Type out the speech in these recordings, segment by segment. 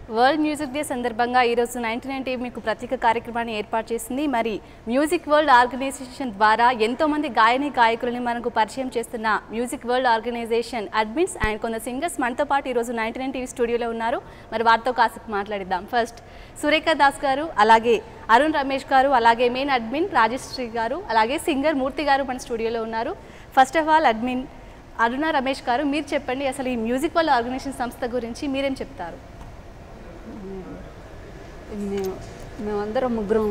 World music day సందర్భంగా ఈరోజు ninety nine TV మీకు ప్రత్యేక కార్యక్రమాన్ని ఏర్పాటు చేసింది మరి మ్యూజిక్ వరల్డ్ ఆర్గనైజేషన్ ద్వారా ఎంతోమంది గాయని గాయకులని మనకు పరిచయం చేస్తున్న music world organisation admins and కొందరు సింగర్స్ మనతో పాటు ఈరోజు నైన్టీ నైన్ టీవీ స్టూడియోలో ఉన్నారు మరి వారితో కాసేపు మాట్లాడిద్దాం ఫస్ట్ సురేఖ దాస్ గారు అలాగే అరుణ్ రమేష్ గారు అలాగే మెయిన్ అడ్మిన్ రాజశ్రీ గారు అలాగే సింగర్ మూర్తి గారు మన స్టూడియోలో ఉన్నారు first of all admin Aruna Ramesh గారు మీరు చెప్పండి అసలు ఈ మ్యూజిక్ వరల్డ్ ఆర్గనైజేషన్ సంస్థ గురించి మీరేం చెప్తారు మేము మేమందరం ముగ్గురం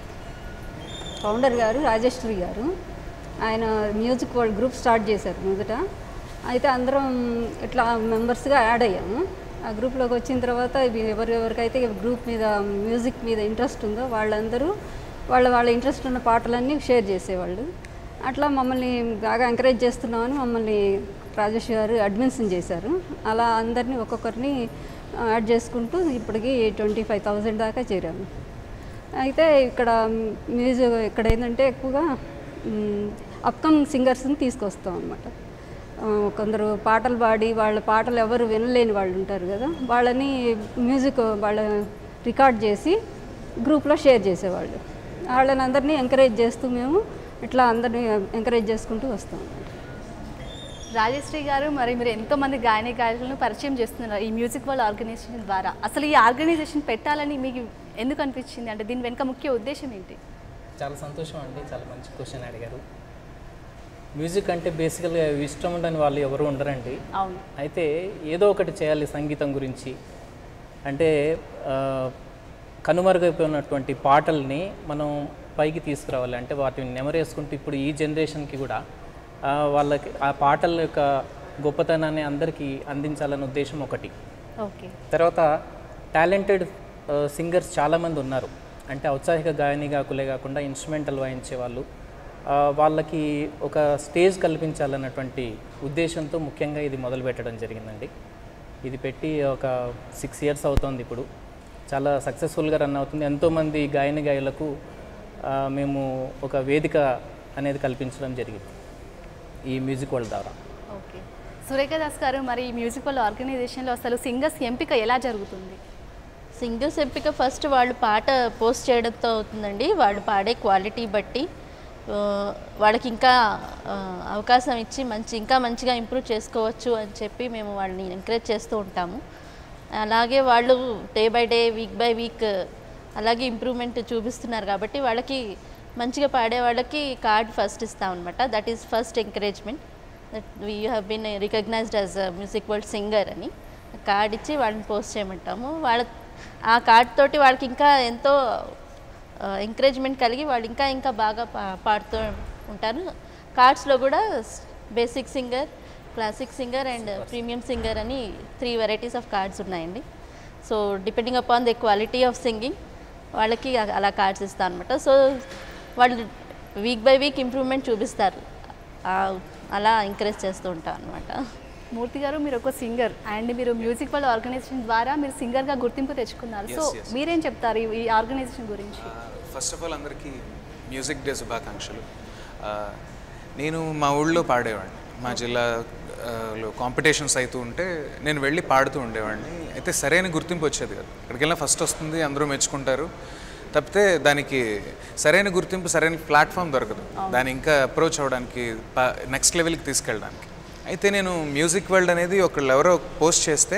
ఫౌండర్ గారు రాజేశ్వరి గారు ఆయన మ్యూజిక్ వరల్డ్ గ్రూప్ స్టార్ట్ చేశారు మొదట అయితే అందరం ఇట్లా మెంబర్స్గా యాడ్ అయ్యాము ఆ గ్రూప్లోకి వచ్చిన తర్వాత ఇవి ఎవరెవరికైతే గ్రూప్ మీద మ్యూజిక్ మీద ఇంట్రెస్ట్ ఉందో వాళ్ళందరూ వాళ్ళ వాళ్ళ ఇంట్రెస్ట్ ఉన్న పాటలన్నీ షేర్ చేసేవాళ్ళు అట్లా మమ్మల్ని బాగా ఎంకరేజ్ చేస్తున్నామని మమ్మల్ని రాజేష్ గారు అడ్మిషన్ చేశారు అలా అందరినీ ఒక్కొక్కరిని యాడ్ చేసుకుంటూ ఇప్పటికి ట్వంటీ ఫైవ్ థౌజండ్ దాకా చేరాము అయితే ఇక్కడ మ్యూజిక్ ఇక్కడ ఏంటంటే ఎక్కువగా అప్కమింగ్ సింగర్స్ని తీసుకొస్తాం అనమాట కొందరు పాటలు పాడి వాళ్ళ పాటలు ఎవరు వినలేని వాళ్ళు ఉంటారు కదా వాళ్ళని మ్యూజిక్ వాళ్ళ రికార్డ్ చేసి గ్రూప్లో షేర్ చేసేవాళ్ళు వాళ్ళని అందరినీ ఎంకరేజ్ చేస్తూ మేము ఇట్లా అందరినీ ఎంకరేజ్ చేసుకుంటూ వస్తాం అన్నమాట రాజశ్రీ గారు మరి మీరు ఎంతో మంది గాయని గాయకులను పరిచయం చేస్తున్నారు ఈ మ్యూజిక్ వరల్డ్ ఆర్గనైజేషన్ ద్వారా అసలు ఈ ఆర్గనైజేషన్ పెట్టాలని మీకు ఎందుకు అనిపించింది అంటే దీని వెనుక ముఖ్య ఉద్దేశం ఏంటి చాలా సంతోషం అండి చాలా మంచి క్వశ్చన్ అడిగారు మ్యూజిక్ అంటే బేసికల్గా ఇష్టం ఉండని వాళ్ళు ఎవరు ఉండరండి అవును అయితే ఏదో ఒకటి చేయాలి సంగీతం గురించి అంటే ఆ, కనుమరుగైపోయినటువంటి పాటల్ని మనం పైకి తీసుకురావాలి అంటే వాటిని నెమరేసుకుంటూ ఇప్పుడు ఈ జనరేషన్కి కూడా ఆ, వాళ్ళకి ఆ పాటల యొక్క గొప్పతనాన్ని అందరికీ అందించాలనే ఉద్దేశం ఒకటి ఓకే తర్వాత టాలెంటెడ్ సింగర్స్ చాలామంది ఉన్నారు అంటే ఔత్సాహిక గాయని గాకులే కాకుండా ఇన్స్ట్రుమెంటల్ వాయించే వాళ్ళు ఆ, వాళ్ళకి ఒక స్టేజ్ కల్పించాలన్నటువంటి ఉద్దేశంతో ముఖ్యంగా ఇది మొదలు పెట్టడం జరిగిందండి ఇది పెట్టి ఒక సిక్స్ ఇయర్స్ అవుతోంది ఇప్పుడు చాలా సక్సెస్ఫుల్గా రన్ అవుతుంది ఎంతోమంది గాయని గాయలకు ఆ, మేము ఒక వేదిక అనేది కల్పించడం జరిగింది ఈ మ్యూజిక్ వరల్డ్ ద్వారా ఓకే సురేఖ దాస్ గారు మరి ఈ మ్యూజిక్ వరల్డ్ ఆర్గనైజేషన్లో అసలు సింగర్స్ ఎంపిక ఎలా జరుగుతుంది సింగర్స్ ఎంపిక ఫస్ట్ వాళ్ళు పాట పోస్ట్ చేయడంతో అవుతుందండి వాళ్ళు పాడే క్వాలిటీ బట్టి ఆ, వాళ్ళకి ఇంకా ఆ, అవకాశం ఇచ్చి మంచి ఇంకా మంచిగా ఇంప్రూవ్ చేసుకోవచ్చు అని చెప్పి మేము వాళ్ళని ఎంకరేజ్ చేస్తూ ఉంటాము అలాగే వాళ్ళు day by day week by week అలాగే ఇంప్రూవ్మెంట్ చూపిస్తున్నారు కాబట్టి వాళ్ళకి మంచిగా పాడే వాళ్ళకి కార్డ్ ఫస్ట్ ఇస్తాం అనమాట that is first encouragement that we have been recognised as music world singer అని కార్డ్ ఇచ్చి వాళ్ళని పోస్ట్ చేయమంటాము వాళ్ళ ఆ కార్డ్ తోటి వాళ్ళకి ఇంకా ఎంతో ఎంకరేజ్మెంట్ కలిగి వాళ్ళు ఇంకా ఇంకా బాగా పా పాడుతూ ఉంటారు కార్డ్స్లో కూడా basic singer classic singer and premium singer అని త్రీ వెరైటీస్ ఆఫ్ కార్డ్స్ ఉన్నాయండి so depending upon the quality of singing వాళ్ళకి అ- అలా కార్డ్స్ ఇస్తాను అనమాట సో వాళ్ళు వీక్ బై వీక్ ఇంప్రూవ్మెంట్ చూపిస్తారు ఆ- అలా ఎంకరేజ్ చేస్తూ ఉంటాం అనమాట మూర్తి గారు మీరు ఒక సింగర్ అండ్ మీరు మ్యూజిక్ వరల్డ్ ఆర్గనైజేషన్ ద్వారా మీరు సింగర్గా గుర్తింపు తెచ్చుకున్నారు సో Yes, yes. మీరేం చెప్తారు ఈ- ఈ ఆర్గనైజేషన్ గురించి ఫస్ట్ ఆఫ్ ఆల్ అందరికీ మ్యూజిక్ డే శుభాకాంక్షలు ఆ, నేను మా ఊళ్ళో పాడేవాడిని మా జిల్లాలో కాంపిటీషన్స్ అవుతూ ఉంటే నేను వెళ్ళి పాడుతూ ఉండేవాడిని అయితే సరైన గుర్తింపు వచ్చేది కాదు అక్కడికి వెళ్ళినా ఫస్ట్ వస్తుంది అందరూ మెచ్చుకుంటారు తప్పితే దానికి సరైన గుర్తింపు సరైన ప్లాట్ఫామ్ దొరకదు దాన్ని ఇంకా అప్రోచ్ అవ్వడానికి నెక్స్ట్ లెవెల్కి తీసుకెళ్ళడానికి అయితే నేను మ్యూజిక్ వరల్డ్ అనేది ఒకళ్ళు ఎవరో పోస్ట్ చేస్తే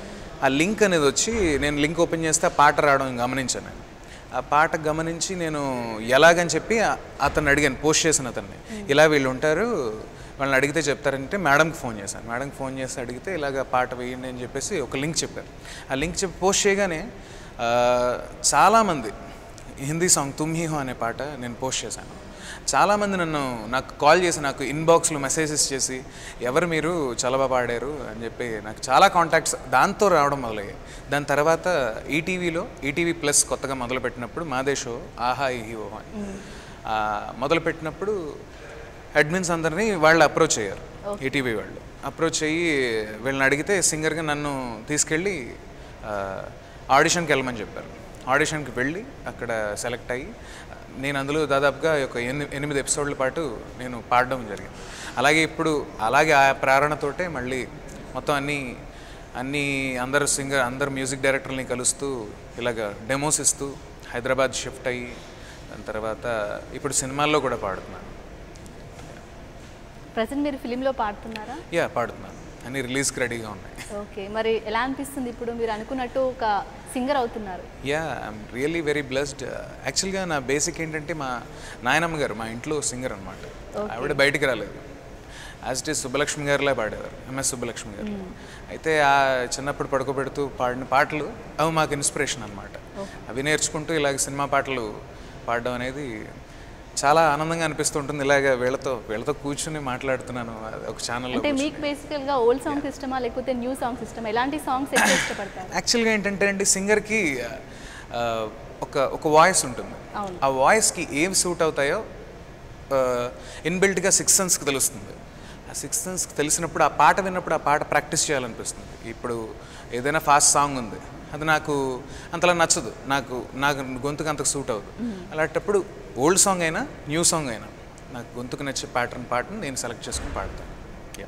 ఆ లింక్ అనేది వచ్చి నేను లింక్ ఓపెన్ చేస్తే ఆ పాట రావడం గమనించాను నేను ఆ పాట గమనించి నేను ఎలాగని చెప్పి ఆ- అతన్ని అడిగాను పోస్ట్ చేసిన అతన్ని ఇలా వీళ్ళు ఉంటారు వాళ్ళని అడిగితే చెప్తారంటే మేడంకి ఫోన్ చేశాను మేడంకి ఫోన్ చేసి అడిగితే ఇలాగ పాట వేయండి అని చెప్పేసి ఒక లింక్ చెప్పారు ఆ లింక్ చెప్పి పోస్ట్ చేయగానే ఆ, చాలామంది హిందీ సాంగ్ తుమ్ హీ హో అనే పాట నేను పోస్ట్ చేశాను చాలామంది నన్ను నాకు కాల్ చేసి నాకు ఇన్బాక్స్లో మెసేజెస్ చేసి ఎవరు మీరు చాలా బాగా పాడారు అని చెప్పి నాకు చాలా కాంటాక్ట్స్ దాంతో రావడం మొదలయ్యాయి దాని తర్వాత ఈటీవీలో ఈటీవీ ప్లస్ కొత్తగా మొదలుపెట్టినప్పుడు మాదే షో ఆహా ఈ ఓహో అని ఆ, మొదలుపెట్టినప్పుడు అడ్మిన్స్ అందరినీ వాళ్ళు అప్రోచ్ అయ్యారు ఈటీవీ వాళ్ళు అప్రోచ్ అయ్యి వీళ్ళని అడిగితే సింగర్గా నన్ను తీసుకెళ్ళి ఆ, ఆడిషన్కి వెళ్ళమని చెప్పారు ఆడిషన్కి వెళ్ళి అక్కడ సెలెక్ట్ అయ్యి నేను అందులో దాదాపుగా ఒక ఎన్ని ఎనిమిది ఎపిసోడ్ల పాటు నేను పాడడం జరిగింది అలాగే ఇప్పుడు అలాగే ఆ ప్రేరణతోటే మళ్ళీ మొత్తం అన్నీ అన్ని అందరు సింగర్ అందరు మ్యూజిక్ డైరెక్టర్ని కలుస్తూ ఇలాగ డెమోస్ ఇస్తూ హైదరాబాద్ షిఫ్ట్ అయ్యి దాని తర్వాత ఇప్పుడు సినిమాల్లో కూడా పాడుతున్నాను ప్రజెంట్ మీరు ఫిలింలో పాడుతున్నారా యా పాడుతున్నాను అన్ని రిలీజ్కి రెడీగా ఉన్నాయి ఓకే మరి ఎలా అనిపిస్తుంది ఇప్పుడు మీరు అనుకున్నట్టు ఒక సింగర్ అవుతున్నారు yeah I'm really very blessed యాక్చువల్గా నా బేసిక్ ఏంటంటే మా నాయనమ్మ గారు మా ఇంట్లో సింగర్ అనమాట ఆవిడ బయటికి రాలేదు యాజ్ ఇట్ ఈస్ సుబ్బలక్ష్మి గారిలా పాడేవారు ఎంఎస్ సుబ్బలక్ష్మి గారు అయితే ఆ చిన్నప్పుడు పడుకోబెడుతూ పాడిన పాటలు అవి మాకు ఇన్స్పిరేషన్ అనమాట అవి నేర్చుకుంటూ ఇలాగ సినిమా పాటలు పాడడం అనేది చాలా ఆనందంగా అనిపిస్తుంటుంది ఇలాగ వీళ్ళతో వీళ్ళతో కూర్చుని మాట్లాడుతున్నాను అది ఒక ఛానల్లో అంటే మీకు బేసికల్గా ఓల్డ్ సాంగ్స్ ఇష్టమా లేకపోతే న్యూ సాంగ్స్ ఇష్టమా ఎలాంటి సాంగ్స్ ఎక్కువ ఇష్టపడతారు యాక్చువల్గా ఏంటంటే అండి సింగర్కి ఆ, ఒక ఒక వాయిస్ ఉంటుంది ఆ వాయిస్కి ఏం సూట్ అవుతాయో ఇన్బిల్ట్గా సిక్స్ సెన్స్కి తెలుస్తుంది ఆ సిక్స్ సెన్స్కి తెలిసినప్పుడు ఆ పాట విన్నప్పుడు ఆ పాట ప్రాక్టీస్ చేయాలనిపిస్తుంది ఇప్పుడు ఏదైనా ఫాస్ట్ సాంగ్ ఉంది అది నాకు అంతలా నచ్చదు నాకు నాకు గొంతుకు అంతకు సూట్ అవ్వదు అలాంటప్పుడు ఓల్డ్ సాంగ్ అయినా న్యూ సాంగ్ అయినా నాకు గొంతుకు నచ్చే ప్యాటర్న్ పాటను నేను సెలెక్ట్ చేసుకుని పాడతాను Yeah.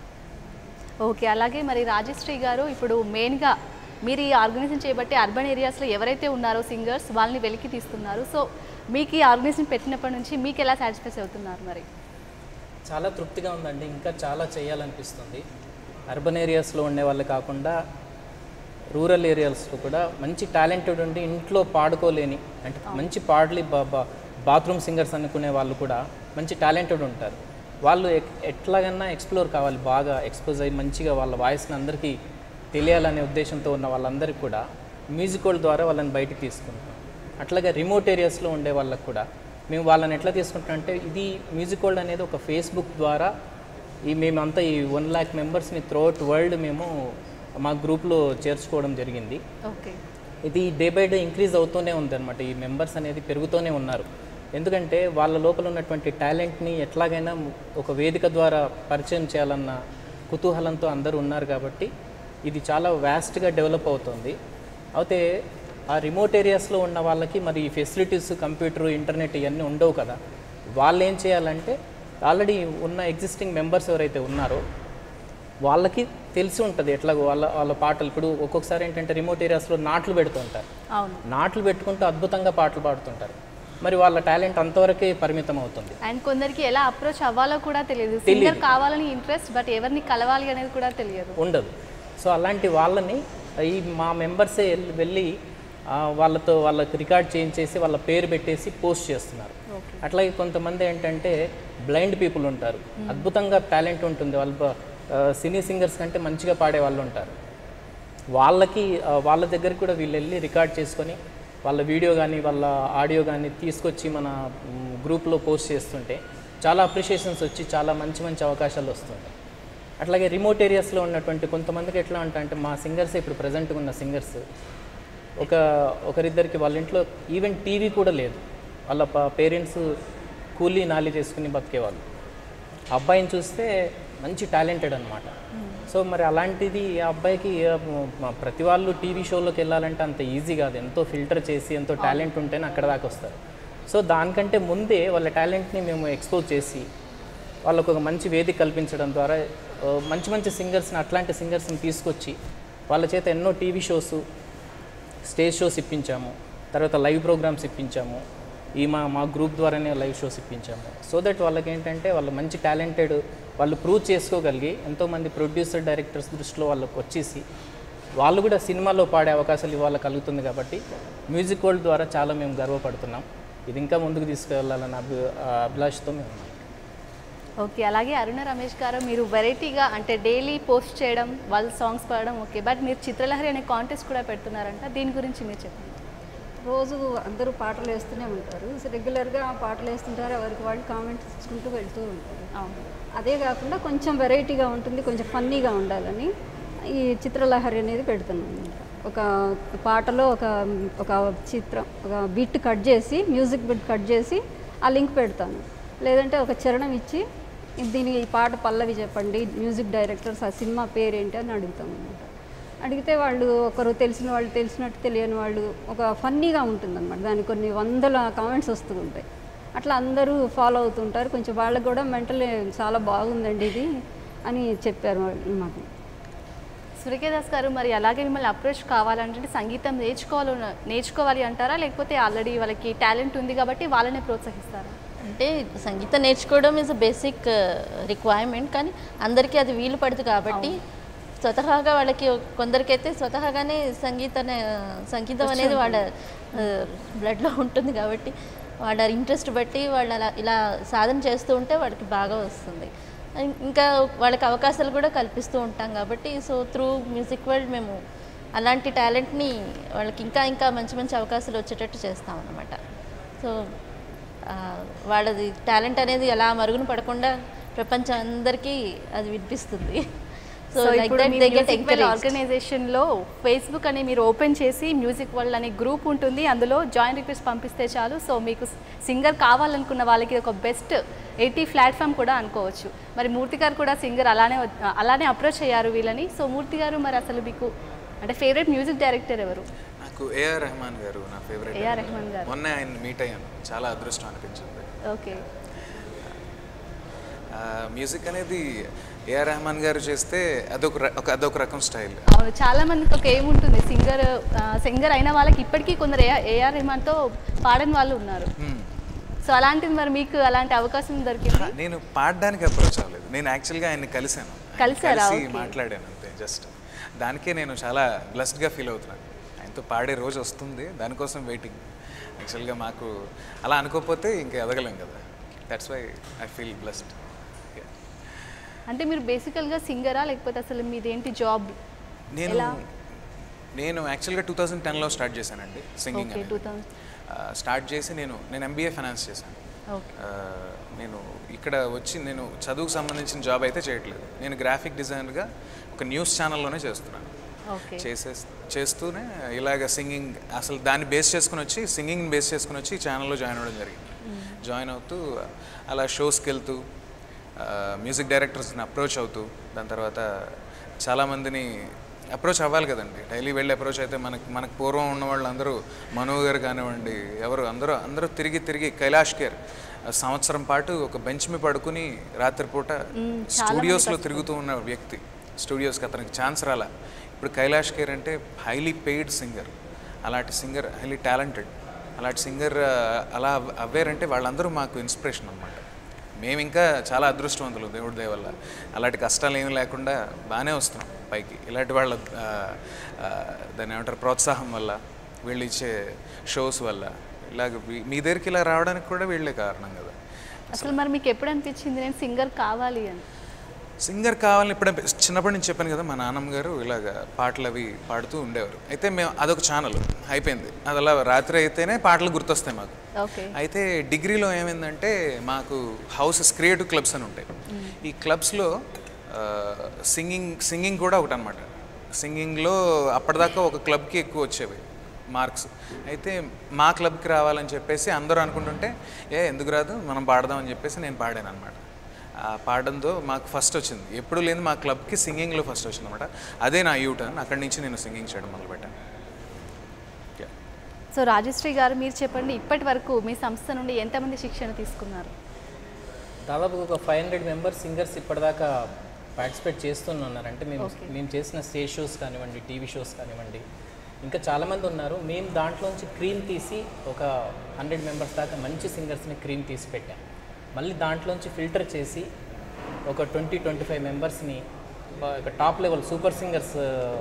ఓకే అలాగే మరి రాజశ్రీ గారు ఇప్పుడు మెయిన్గా మీరు ఈ ఆర్గనైజేషన్ చేయబట్టి అర్బన్ ఏరియాస్లో ఎవరైతే ఉన్నారో సింగర్స్ వాళ్ళని వెలికి తీస్తున్నారు సో మీకు ఈ ఆర్గనైజేషన్ పెట్టినప్పటి నుంచి మీకు ఎలా సాటిస్ఫై అవుతున్నారు మరి చాలా తృప్తిగా ఉందండి ఇంకా చాలా చేయాలనిపిస్తుంది అర్బన్ ఏరియాస్లో ఉండే వాళ్ళు కాకుండా రూరల్ ఏరియాస్లో కూడా మంచి టాలెంటెడ్ ఉండి ఇంట్లో పాడుకోలేని అంటే మంచి పాడలి బా బా బాత్రూమ్ సింగర్స్ అనుకునే వాళ్ళు కూడా మంచి టాలెంటెడ్ ఉంటారు వాళ్ళు ఎక్- ఎట్లాగన్నా ఎక్స్ప్లోర్ కావాలి బాగా ఎక్స్పోజ్ అయ్యి మంచిగా వాళ్ళ వాయిస్ని అందరికీ తెలియాలనే ఉద్దేశంతో ఉన్న వాళ్ళందరికీ కూడా మ్యూజిక్ వాళ్ళ ద్వారా వాళ్ళని బయటికి తీసుకుంటాం అట్లాగే రిమోట్ ఏరియాస్లో ఉండే వాళ్ళకు కూడా మేము వాళ్ళని ఎట్లా తీసుకుంటాం అంటే ఇది మ్యూజిక్ వరల్డ్ అనేది ఒక ఫేస్బుక్ ద్వారా ఈ మేమంతా ఈ వన్ ల్యాక్ మెంబర్స్ని త్రూఅవుట్ వరల్డ్ మేము మా గ్రూప్లో చేర్చుకోవడం జరిగింది ఓకే ఇది డే బై డే ఇంక్రీజ్ అవుతూనే ఉంది అనమాట ఈ మెంబర్స్ అనేది పెరుగుతూనే ఉన్నారు ఎందుకంటే వాళ్ళ లోపల ఉన్నటువంటి టాలెంట్ని ఎట్లాగైనా ఒక వేదిక ద్వారా పరిచయం చేయాలన్న కుతూహలంతో అందరూ ఉన్నారు కాబట్టి ఇది చాలా వ్యాస్ట్గా డెవలప్ అవుతుంది అయితే ఆ రిమోట్ ఏరియాస్లో ఉన్న వాళ్ళకి మరి ఈ ఫెసిలిటీస్ కంప్యూటర్ ఇంటర్నెట్ ఇవన్నీ ఉండవు కదా వాళ్ళు ఏం చేయాలంటే ఆల్రెడీ ఉన్న ఎగ్జిస్టింగ్ మెంబర్స్ ఎవరైతే ఉన్నారో వాళ్ళకి తెలిసి ఉంటుంది ఎట్లా వాళ్ళ వాళ్ళ పాటలు ఇప్పుడు ఒక్కొక్కసారి ఏంటంటే రిమోట్ ఏరియాస్లో నాట్లు పెడుతుంటారు అవును నాట్లు పెట్టుకుంటూ అద్భుతంగా పాటలు పాడుతుంటారు మరి వాళ్ళ టాలెంట్ అంతవరకే పరిమితం అవుతుంది అండ్ కొందరికి ఎలా అప్రోచ్ అవ్వాలో కూడా తెలియదు సింగర్ కావాలని ఇంట్రెస్ట్ బట్ ఎవరిని కలవాలి అనేది కూడా తెలియదు ఉండదు సో అలాంటి వాళ్ళని ఈ మా మెంబర్సే వెళ్ళి- వెళ్ళి ఆ, వాళ్ళతో వాళ్ళకి రికార్డ్ చేయించేసి వాళ్ళ పేరు పెట్టేసి పోస్ట్ చేస్తున్నారు అట్లాగే కొంతమంది ఏంటంటే బ్లైండ్ పీపుల్ ఉంటారు అద్భుతంగా టాలెంట్ ఉంటుంది వాళ్ళు బ- ఆ, సినీ సింగర్స్ కంటే మంచిగా పాడే వాళ్ళు ఉంటారు వాళ్ళకి ఆ, వాళ్ళ దగ్గరికి కూడా వీళ్ళు వెళ్ళి రికార్డ్ చేసుకొని వాళ్ళ వీడియో కానీ వాళ్ళ ఆడియో కానీ తీసుకొచ్చి మన మ్, గ్రూప్లో పోస్ట్ చేస్తుంటే చాలా అప్రిషియేషన్స్ వచ్చి చాలా మంచి మంచి అవకాశాలు వస్తుంటాయి అట్లాగే రిమోట్ ఏరియాస్లో ఉన్నటువంటి కొంతమందికి ఎట్లా ఉంటా అంటే మా సింగర్స్ ఇప్పుడు ప్రజెంట్గా ఉన్న సింగర్స్ ఒక ఒకరిద్దరికి వాళ్ళ ఇంట్లో ఈవెన్ టీవీ కూడా లేదు వాళ్ళ పేరెంట్స్ కూలీ నాలి చేసుకుని బతికేవాళ్ళు ఆ అబ్బాయిని చూస్తే మంచి టాలెంటెడ్ అనమాట సో మరి అలాంటిది ఆ అబ్బాయికి ఆ, మ- ప్రతి వాళ్ళు టీవీ షోలోకి వెళ్ళాలంటే అంత ఈజీ కాదు ఎంతో ఫిల్టర్ చేసి ఎంతో టాలెంట్ ఉంటేనే అక్కడ దాకా వస్తారు సో దానికంటే ముందే వాళ్ళ టాలెంట్ని మేము ఎక్స్పోజ్ చేసి వాళ్ళకు ఒక మంచి వేదిక కల్పించడం ద్వారా ఆ, మంచి మంచి సింగర్స్ని అట్లాంటి సింగర్స్ని తీసుకొచ్చి వాళ్ళ చేత ఎన్నో టీవీ షోస్ స్టేజ్ షోస్ ఇప్పించాము తర్వాత లైవ్ ప్రోగ్రామ్స్ ఇప్పించాము ఈ మా మా గ్రూప్ ద్వారానే లైవ్ షోస్ ఇప్పించాము సో దట్ వాళ్ళకి ఏంటంటే వాళ్ళు మంచి టాలెంటెడ్ వాళ్ళు ప్రూవ్ చేసుకోగలిగి ఎంతోమంది ప్రొడ్యూసర్ డైరెక్టర్స్ దృష్టిలో వాళ్ళకి వచ్చేసి వాళ్ళు కూడా సినిమాలో పాడే అవకాశాలు ఇవాళ కలుగుతుంది కాబట్టి మ్యూజిక్ వరల్డ్ ద్వారా చాలా మేము గర్వపడుతున్నాం ఇది ఇంకా ముందుకు తీసుకువెళ్ళాలన్న అభి ఆ అభిలాషతో మేము ఉన్నాం ఓకే అలాగే అరుణ రమేష్ గారు మీరు వెరైటీగా అంటే డైలీ పోస్ట్ చేయడం వాళ్ళ సాంగ్స్ పాడడం ఓకే బట్ మీరు చిత్రలహరి అనే కాంటెస్ట్ కూడా పెడుతున్నారంట దీని గురించి మీరు చెప్పండి రోజు అందరూ పాటలు వేస్తూనే ఉంటారు రెగ్యులర్గా పాటలు వేస్తుంటారు ఎవరికి వాళ్ళు కామెంట్స్ ఇచ్చుకుంటూ వెళ్తూ ఉంటారు అవును అదే కాకుండా కొంచెం వెరైటీగా ఉంటుంది కొంచెం ఫన్నీగా ఉండాలని ఈ చిత్రలహరి అనేది పెడుతున్నాను అనమాట ఒక పాటలో ఒక ఒక చిత్రం ఒక బిట్ కట్ చేసి మ్యూజిక్ బిట్ కట్ చేసి ఆ లింక్ పెడతాను లేదంటే ఒక చరణం ఇచ్చి దీని ఈ పాట పల్లవి చెప్పండి మ్యూజిక్ డైరెక్టర్స్ ఆ సినిమా పేరేంటి అని అడుగుతాం అనమాట అడిగితే వాళ్ళు ఒకరు తెలిసిన వాళ్ళు తెలిసినట్టు తెలియని వాళ్ళు ఒక ఫన్నీగా ఉంటుందన్నమాట దానికి కొన్ని వందల కామెంట్స్ వస్తూ ఉంటాయి అట్లా అందరూ ఫాలో అవుతుంటారు కొంచెం వాళ్ళకి కూడా మెంటల్ చాలా బాగుందండి ఇది అని చెప్పారు వాళ్ళు మాకు సూర్యదాస్ గారు మరి అలాగే మిమ్మల్ని అప్రోచ్ కావాలంటే సంగీతం నేర్చుకోవాలి నేర్చుకోవాలి అంటారా లేకపోతే ఆల్రెడీ వాళ్ళకి టాలెంట్ ఉంది కాబట్టి వాళ్ళనే ప్రోత్సహిస్తారా అంటే సంగీతం నేర్చుకోవడం ఇస్ అ బేసిక్ రిక్వైర్మెంట్ కానీ అందరికీ అది వీలు పడదు కాబట్టి స్వతహాగా వాళ్ళకి కొందరికైతే స్వతహాగానే సంగీత సంగీతం అనేది వాళ్ళ బ్లడ్లో ఉంటుంది కాబట్టి వాళ్ళ ఇంట్రెస్ట్ బట్టి వాళ్ళు అలా ఇలా సాధన చేస్తూ ఉంటే వాళ్ళకి బాగా వస్తుంది ఇం- ఇంకా వాళ్ళకి అవకాశాలు కూడా కల్పిస్తూ ఉంటాం కాబట్టి సో త్రూ మ్యూజిక్ వరల్డ్ మేము అలాంటి టాలెంట్ని వాళ్ళకి ఇంకా ఇంకా మంచి మంచి అవకాశాలు వచ్చేటట్టు చేస్తాం అన్నమాట సో ఆ, వాళ్ళది టాలెంట్ అనేది ఎలా మరుగున పడకుండా ప్రపంచం అందరికీ అది వినిపిస్తుంది సో సో లైక్ ఇప్పుడు that me they get music world encourage organisation లో ఫేస్బుక్ అని మీరు ఓపెన్ చేసి మ్యూజిక్ వరల్డ్ అనే గ్రూప్ ఉంటుంది అందులో జాయిన్ రిక్వెస్ట్ పంపిస్తే చాలు సో మీకు సింగర్ కావాలనుకున్న వాళ్ళకి ఒక బెస్ట్ ఎయిటీ ప్లాట్ఫామ్ కూడా అనుకోవచ్చు మరి మూర్తి గారు కూడా సింగర్ అలానే వ- అలానే అప్రోచ్ అయ్యారు వీళ్ళని సో మూర్తి గారు మరి అసలు మీకు అంటే ఫేవరెట్ మ్యూజిక్ డైరెక్టర్ ఎవరు నాకు ఏఆర్ రెహమాన్ గారు నా ఫేవరెట్ A.R. రెహమాన్ గారు. మొన్న ఆయన మీట్ అయ్యాను చాలా అదృష్టం అనిపించింది ఓకే మ్యూజిక్ అనేది ఏఆర్ రెహమాన్ గారు చేస్తే అదొక ర- ఒక అదొక రకం స్టైల్ అవును చాలా మందికి ఒక ఏముంటుంది సింగర్ సింగర్ అయిన వాళ్ళకి ఇప్పటికీ కొందరు ఏఆర్ రెహమాన్తో పాడని వాళ్ళు ఉన్నారు సో అలాంటిది మరి మీకు అలాంటి అవకాశం దొరికింది నేను పాడడానికి అప్రోచ్ అవ్వలేదు నేను యాక్చువల్గా ఆయన్ని కలిశాను ఆయన కలిసారా? కలిసి Okay. మాట్లాడాను అంతే జస్ట్ దానికే నేను చాలా బ్లెస్డ్గా ఫీల్ అవుతున్నాను ఆయనతో పాడే రోజు వస్తుంది దానికోసం వెయిటింగ్ యాక్చువల్గా మాకు అలా అనుకోకపోతే ఇంకా ఎదగలేం కదా that's why I feel blessed అంటే మీరు బేసికల్గా సింగరా లేకపోతే అసలు మీదేంటి జాబ్ నేను ఎలా? నేను యాక్చువల్గా టూ థౌజండ్ టెన్లో స్టార్ట్ చేశానండి singing okay two thousand start చేసి నేను నేను ఎంబీఏ ఫైనాన్స్ చేశాను ఓకే ఆ, నేను ఇక్కడ వచ్చి నేను చదువుకు సంబంధించిన జాబ్ అయితే చేయట్లేదు నేను గ్రాఫిక్ డిజైనర్గా ఒక న్యూస్ ఛానల్లోనే చేస్తున్నాను ఓకే చేసే చేస్తూనే ఇలాగ సింగింగ్ అసలు దాన్ని బేస్ చేసుకుని వచ్చి సింగింగ్ బేస్ చేసుకుని వచ్చి ఈ ఛానల్లో జాయిన్ అవ్వడం జరిగింది జాయిన్ అవుతూ అలా షోస్కి వెళ్తూ మ్యూజిక్ డైరెక్టర్స్ని అప్రోచ్ అవుతూ దాని తర్వాత చాలామందిని అప్రోచ్ అవ్వాలి కదండి డైలీ వెళ్ళి అప్రోచ్ అయితే మనకి మనకు పూర్వం ఉన్న వాళ్ళందరూ మనో గారు కానివ్వండి ఎవరు అందరూ అందరూ తిరిగి తిరిగి కైలాష్ కేర్ సంవత్సరం పాటు ఒక బెంచ్ మీద పడుకుని రాత్రిపూట స్టూడియోస్లో తిరుగుతూ ఉన్న వ్యక్తి స్టూడియోస్కి అతనికి ఛాన్స్ రాలా ఇప్పుడు కైలాష్ కేర్ అంటే హైలీ పెయిడ్ సింగర్ అలాంటి సింగర్ హైలీ టాలెంటెడ్ అలాంటి సింగర్ అలా అవ్- అవ్వారంటే వాళ్ళందరూ మాకు ఇన్స్పిరేషన్ అనమాట మేము ఇంకా చాలా అదృష్టవంతులు దేవుడి దయ వల్ల అలాంటి కష్టాలు ఏమీ లేకుండా బాగానే వస్తున్నాం పైకి ఇలాంటి వాళ్ళ ఆ, ఆ, దాన్ని ఏమంటారు ప్రోత్సాహం వల్ల వీళ్ళు ఇచ్చే షోస్ వల్ల ఇలాగ వీ- మీ దగ్గరికి ఇలా రావడానికి కూడా వీళ్ళే కారణం కదా అసలు మరి మీకు ఎప్పుడు అనిపించింది నేను సింగర్ కావాలి అని సింగర్ కావాలని ఇప్పుడు చిన్నప్పటి నుంచి చెప్పాను కదా మా నాన్నమ్మ గారు ఇలాగ పాటలు అవి పాడుతూ ఉండేవారు అయితే మేము అదొక ఛానల్ అయిపోయింది అది అలా రాత్రి అయితేనే పాటలు గుర్తొస్తాయి మాకు ఓకే అయితే డిగ్రీలో ఏమైందంటే మాకు హౌసెస్ క్రియేటివ్ క్లబ్స్ అని ఉంటాయి ఈ క్లబ్స్లో సింగింగ్ సింగింగ్ కూడా ఒకటి అనమాట సింగింగ్లో అప్పటిదాకా ఒక క్లబ్కి ఎక్కువ వచ్చేవి మార్క్స్ అయితే మా క్లబ్కి రావాలని చెప్పేసి అందరూ అనుకుంటుంటే ఏ ఎందుకు రాదు మనం పాడదామని చెప్పేసి నేను పాడాను అనమాట ఆ పాడడంతో మాకు ఫస్ట్ వచ్చింది ఎప్పుడు లేని మా క్లబ్కి సింగింగ్లో ఫస్ట్ వచ్చింది అనమాట అదే నా యూటర్న్ అక్కడి నుంచి నేను సింగింగ్ చేయడం మొదలుపెట్టాను Yeah. సో రాజశ్రీ గారు మీరు చెప్పండి ఇప్పటి వరకు మీ సంస్థ నుండి ఎంతమంది శిక్షణ తీసుకున్నారు దాదాపు ఒక ఫైవ్ హండ్రెడ్ మెంబర్స్ సింగర్స్ ఇప్పటిదాకా పార్టిసిపేట్ చేస్తూనే ఉన్నారు అంటే మేము Okay. మేము చేసిన స్టేజ్ షోస్ కానివ్వండి టీవీ షోస్ కానివ్వండి ఇంకా చాలామంది ఉన్నారు మేము దాంట్లోంచి క్రీమ్ తీసి ఒక హండ్రెడ్ మెంబర్స్ దాకా మంచి సింగర్స్ని క్రీమ్ తీసి పెట్టాం మళ్ళీ దాంట్లోంచి ఫిల్టర్ చేసి ఒక ట్వంటీ ట్వంటీ ఫైవ్ మెంబర్స్ని ఒక టాప్ లెవెల్ సూపర్ సింగర్స్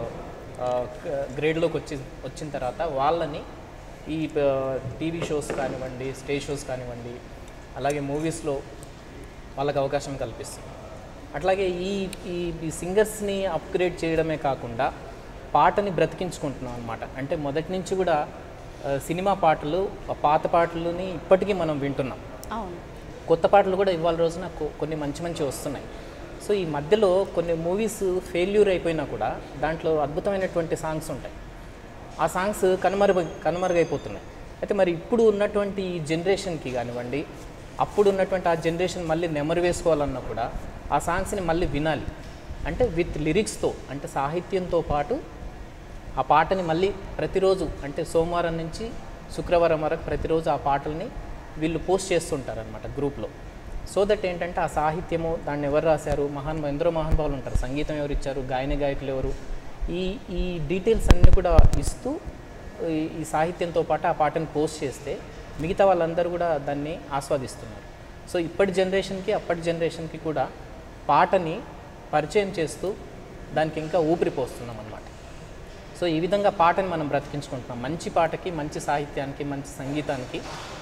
గ్రేడ్లోకి వచ్చి వచ్చిన తర్వాత వాళ్ళని ఈ టీవీ షోస్ కానివ్వండి స్టేజ్ షోస్ కానివ్వండి అలాగే మూవీస్లో వాళ్ళకి అవకాశం కల్పిస్తుంది అట్లాగే ఈ ఈ ఈ సింగర్స్ని అప్గ్రేడ్ చేయడమే కాకుండా పాటని బ్రతికించుకుంటున్నాం అనమాట అంటే మొదటి నుంచి కూడా ఆ, సినిమా పాటలు ఆ పాత పాటలని ఇప్పటికీ మనం వింటున్నాం అవును కొత్త పాటలు కూడా ఇవాళ రోజున కొ- కొన్ని మంచి మంచి వస్తున్నాయి సో ఈ మధ్యలో కొన్ని మూవీస్ ఫెయిల్యూర్ అయిపోయినా కూడా దాంట్లో అద్భుతమైనటువంటి సాంగ్స్ ఉంటాయి ఆ సాంగ్స్ కనుమరుగు కనుమరుగైపోతున్నాయి అయితే మరి ఇప్పుడు ఉన్నటువంటి ఈ జనరేషన్కి కానివ్వండి అప్పుడు ఉన్నటువంటి ఆ జనరేషన్ మళ్ళీ నెమరు వేసుకోవాలన్నా కూడా ఆ సాంగ్స్ని మళ్ళీ వినాలి అంటే విత్ లిరిక్స్తో అంటే సాహిత్యంతో పాటు ఆ పాటని మళ్ళీ ప్రతిరోజు అంటే సోమవారం నుంచి శుక్రవారం వరకు ప్రతిరోజు ఆ పాటల్ని వీళ్ళు పోస్ట్ చేస్తుంటారు అనమాట గ్రూప్లో సో దట్ ఏంటంటే ఆ సాహిత్యము దాన్ని ఎవరు రాశారు మహాన్ ఎందరో మహానుభావులు ఉంటారు సంగీతం ఎవరు ఇచ్చారు గాయని గాయకులు ఎవరు ఈ ఈ డీటెయిల్స్ అన్నీ కూడా ఇస్తూ ఈ ఈ సాహిత్యంతో పాటు ఆ పాటను పోస్ట్ చేస్తే మిగతా వాళ్ళందరూ కూడా దాన్ని ఆస్వాదిస్తున్నారు సో ఇప్పటి జనరేషన్కి అప్పటి జనరేషన్కి కూడా పాటని పరిచయం చేస్తూ దానికి ఇంకా ఊపిరి పోస్తున్నాం అన్నమాట సో ఈ విధంగా పాటని మనం బ్రతికించుకుంటున్నాం మంచి పాటకి మంచి సాహిత్యానికి మంచి సంగీతానికి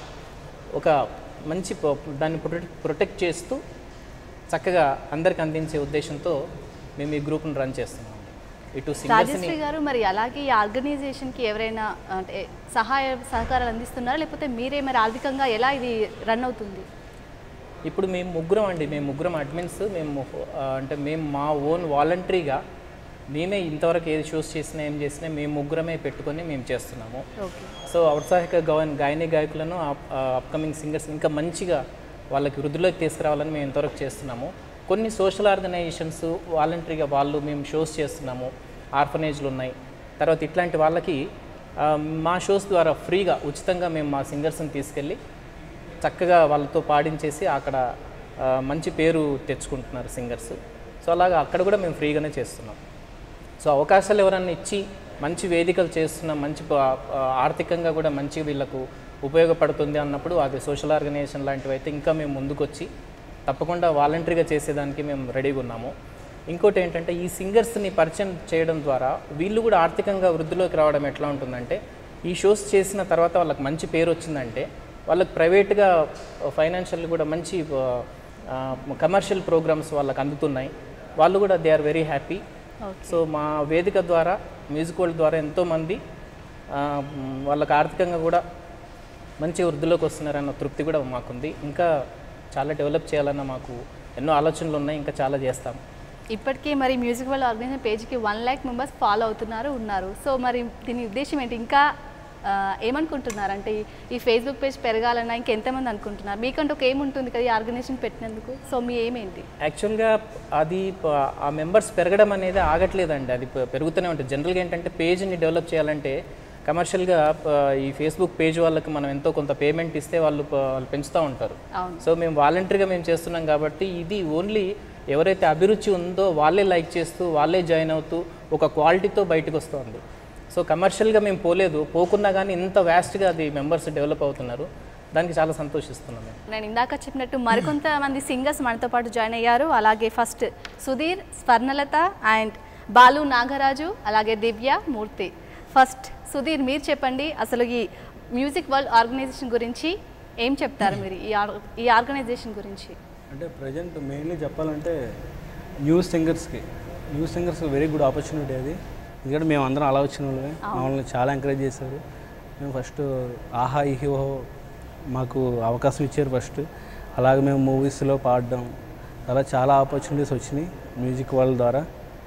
ఒక మంచి ప- దాన్ని ప్రొటెక్ట్ ప్రొటెక్ట్ చేస్తూ చక్కగా అందరికి అందించే ఉద్దేశంతో మేము ఈ గ్రూప్ను రన్ చేస్తున్నాం ఇటు సింగర్స్ని రాజశ్రీ గారు మరి అలాగే ఈ ఆర్గనైజేషన్కి ఎవరైనా అంటే సహాయ సహకారాలు అందిస్తున్నారా లేకపోతే మీరే మరి ఆర్థికంగా ఎలా ఇది రన్ అవుతుంది ఇప్పుడు మేము ముగ్గురం అండి మేము ముగ్గురం అడ్మిన్స్ మేము ఆ, అంటే మేము మా ఓన్ వాలంటరీగా మేమే ఇంతవరకు ఏది షోస్ చేసినా ఏం చేసినా మేము ముగ్గురమే పెట్టుకొని మేము చేస్తున్నాము ఓకే సో ఔత్సాహిక గవన్ గాయని గాయకులను అప్కమింగ్ సింగర్స్ ఇంకా మంచిగా వాళ్ళకి వృద్ధిలోకి తీసుకురావాలని మేము ఇంతవరకు చేస్తున్నాము కొన్ని సోషల్ ఆర్గనైజేషన్స్ వాలంటరీగా వాళ్ళు మేము షోస్ చేస్తున్నాము ఆర్ఫనేజ్లు ఉన్నాయి తర్వాత ఇట్లాంటి వాళ్ళకి ఆ, మా షోస్ ద్వారా ఫ్రీగా ఉచితంగా మేము మా సింగర్స్ని తీసుకెళ్ళి చక్కగా వాళ్ళతో పాడించేసి అక్కడ ఆ, మంచి పేరు తెచ్చుకుంటున్నారు సింగర్స్ సో అలాగా అక్కడ కూడా మేము ఫ్రీగానే చేస్తున్నాం సో అవకాశాలు ఎవరన్నా ఇచ్చి మంచి వేదికలు చేస్తున్న మంచి ప- ఆ, ఆర్థికంగా కూడా మంచి వీళ్ళకు ఉపయోగపడుతుంది అన్నప్పుడు అది సోషల్ ఆర్గనైజేషన్ లాంటివి అయితే ఇంకా మేము ముందుకొచ్చి తప్పకుండా వాలంటరీగా చేసేదానికి మేము రెడీగా ఉన్నాము ఇంకోటి ఏంటంటే ఈ సింగర్స్ని పరిచయం చేయడం ద్వారా వీళ్ళు కూడా ఆర్థికంగా వృద్ధిలోకి రావడం ఎట్లా ఉంటుందంటే ఈ షోస్ చేసిన తర్వాత వాళ్ళకి మంచి పేరు వచ్చిందంటే వాళ్ళకి ప్రైవేట్గా ఫైనాన్షియల్ కూడా మంచి కమర్షియల్ ప్రోగ్రామ్స్ వాళ్ళకి అందుతున్నాయి వాళ్ళు కూడా they are very happy so మా వేదిక ద్వారా మ్యూజిక్ వరల్డ్ ద్వారా ఎంతోమంది ఆ, మ్, వాళ్ళకి ఆర్థికంగా కూడా మంచి వృద్ధిలోకి వస్తున్నారన్న తృప్తి కూడా మాకుంది ఇంకా చాలా డెవలప్ చేయాలన్న మాకు ఎన్నో ఆలోచనలు ఉన్నాయి ఇంకా చాలా చేస్తాం ఇప్పటికీ మరి మ్యూజిక్ వరల్డ్ ఆర్గనైజేషన్ పేజ్కి వన్ ల్యాక్ మెంబర్స్ ఫాలో అవుతున్నారు ఉన్నారు సో మరి దీని ఉద్దేశం ఏంటి ఇంకా ఆ, ఏమనుకుంటున్నారు అంటే ఈ- ఈ ఫేస్బుక్ పేజ్ పెరగాలన్నా ఇంకెంతమంది అనుకుంటున్నారు మీకంటూ ఒక ఏముంటుంది కదా ఈ ఆర్గనైజేషన్ పెట్టినందుకు సో మీ ఏమేంటి యాక్చువల్గా అది ప- ఆ మెంబర్స్ పెరగడం అనేది ఆగట్లేదండి అది పె- పెరుగుతూనే ఉంటుంది జనరల్గా ఏంటంటే పేజ్ని డెవలప్ చేయాలంటే కమర్షియల్గా ఈ ఫేస్బుక్ పేజ్ వాళ్ళకి మనం ఎంతో కొంత పేమెంట్ ఇస్తే వాళ్ళు ప- వాళ్ళు పెంచుతూ ఉంటారు అవును సో మేము వాలంటరీగా మేము చేస్తున్నాం కాబట్టి ఇది ఓన్లీ ఎవరైతే అభిరుచి ఉందో వాళ్ళే లైక్ చేస్తూ వాళ్ళే జాయిన్ అవుతూ ఒక క్వాలిటీతో బయటకు వస్తుంది సో కమర్షియల్గా మేము పోలేదు పోకున్నా కానీ ఇంత వ్యాస్ట్గా అది మెంబర్స్ డెవలప్ అవుతున్నారు దానికి చాలా సంతోషిస్తున్నాం మేము నేను ఇందాక చెప్పినట్టు మరికొంతమంది సింగర్స్ మనతో పాటు జాయిన్ అయ్యారు అలాగే ఫస్ట్ సుధీర్ స్వర్ణలత అండ్ బాలు నాగరాజు అలాగే దివ్య మూర్తి ఫస్ట్ సుధీర్ మీరు చెప్పండి అసలు ఈ మ్యూజిక్ వరల్డ్ ఆర్గనైజేషన్ గురించి ఏం చెప్తారు మీరు ఈ ఆర్- ఈ ఆర్గనైజేషన్ గురించి అంటే ప్రజెంట్ మెయిన్లీ చెప్పాలంటే న్యూ సింగర్స్కి న్యూ సింగర్స్కి వెరీ గుడ్ ఆపర్చునిటీ అది ఎందుకంటే మేము అందరం అలా వచ్చిన వాళ్ళమే మమ్మల్ని చాలా ఎంకరేజ్ చేశారు మేము ఫస్ట్ ఆహా ఇహో మాకు అవకాశం ఇచ్చారు ఫస్ట్ అలాగే మేము మూవీస్లో పాడడం అలా చాలా ఆపర్చునిటీస్ వచ్చినాయి మ్యూజిక్ వాళ్ళ ద్వారా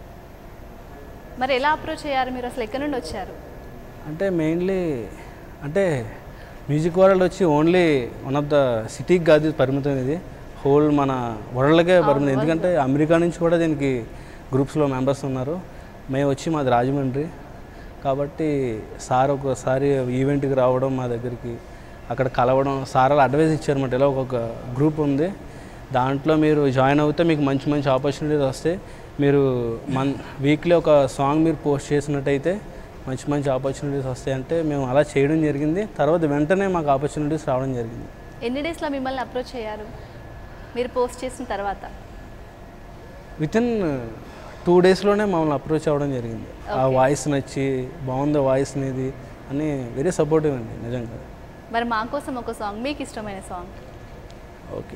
మరి ఎలా అప్రోచ్ అయ్యారు మీరు అసలు ఎక్కడి నుండి వచ్చారు అంటే మెయిన్లీ అంటే మ్యూజిక్ వరల్డ్ వచ్చి ఓన్లీ వన్ ఆఫ్ ద సిటీకి కాదు ఇది పరిమితం ఇది హోల్ మన వరల్డ్కే పరిమితం ఎందుకంటే అమెరికా నుంచి కూడా దీనికి గ్రూప్స్లో మెంబర్స్ ఉన్నారు మేము వచ్చి మాది రాజమండ్రి కాబట్టి సార్ ఒకసారి ఈవెంట్కి రావడం మా దగ్గరికి అక్కడ కలవడం సార్ అలా అడ్వైస్ ఇచ్చారన్నమాట ఇలా ఒక గ్రూప్ ఉంది దాంట్లో మీరు జాయిన్ అవుతే మీకు మంచి మంచి ఆపర్చునిటీస్ వస్తాయి మీరు మన్ వీక్లీ ఒక సాంగ్ మీరు పోస్ట్ చేసినట్టయితే మంచి మంచి ఆపర్చునిటీస్ వస్తాయంటే మేము అలా చేయడం జరిగింది తర్వాత వెంటనే మాకు ఆపర్చునిటీస్ రావడం జరిగింది ఎన్ని డేస్లో మిమ్మల్ని అప్రోచ్ అయ్యారు మీరు పోస్ట్ చేసిన తర్వాత విత్ ఇన్ టూ డేస్లోనే మమ్మల్ని అప్రోచ్ అవ్వడం జరిగింది ఆ వాయిస్ నచ్చి బాగుంది వాయిస్ అనేది అని వెరీ సపోర్టివ్ అండి నిజంగా మరి మా కోసం ఒక సాంగ్ మీకు ఇష్టమైన సాంగ్ ఓకే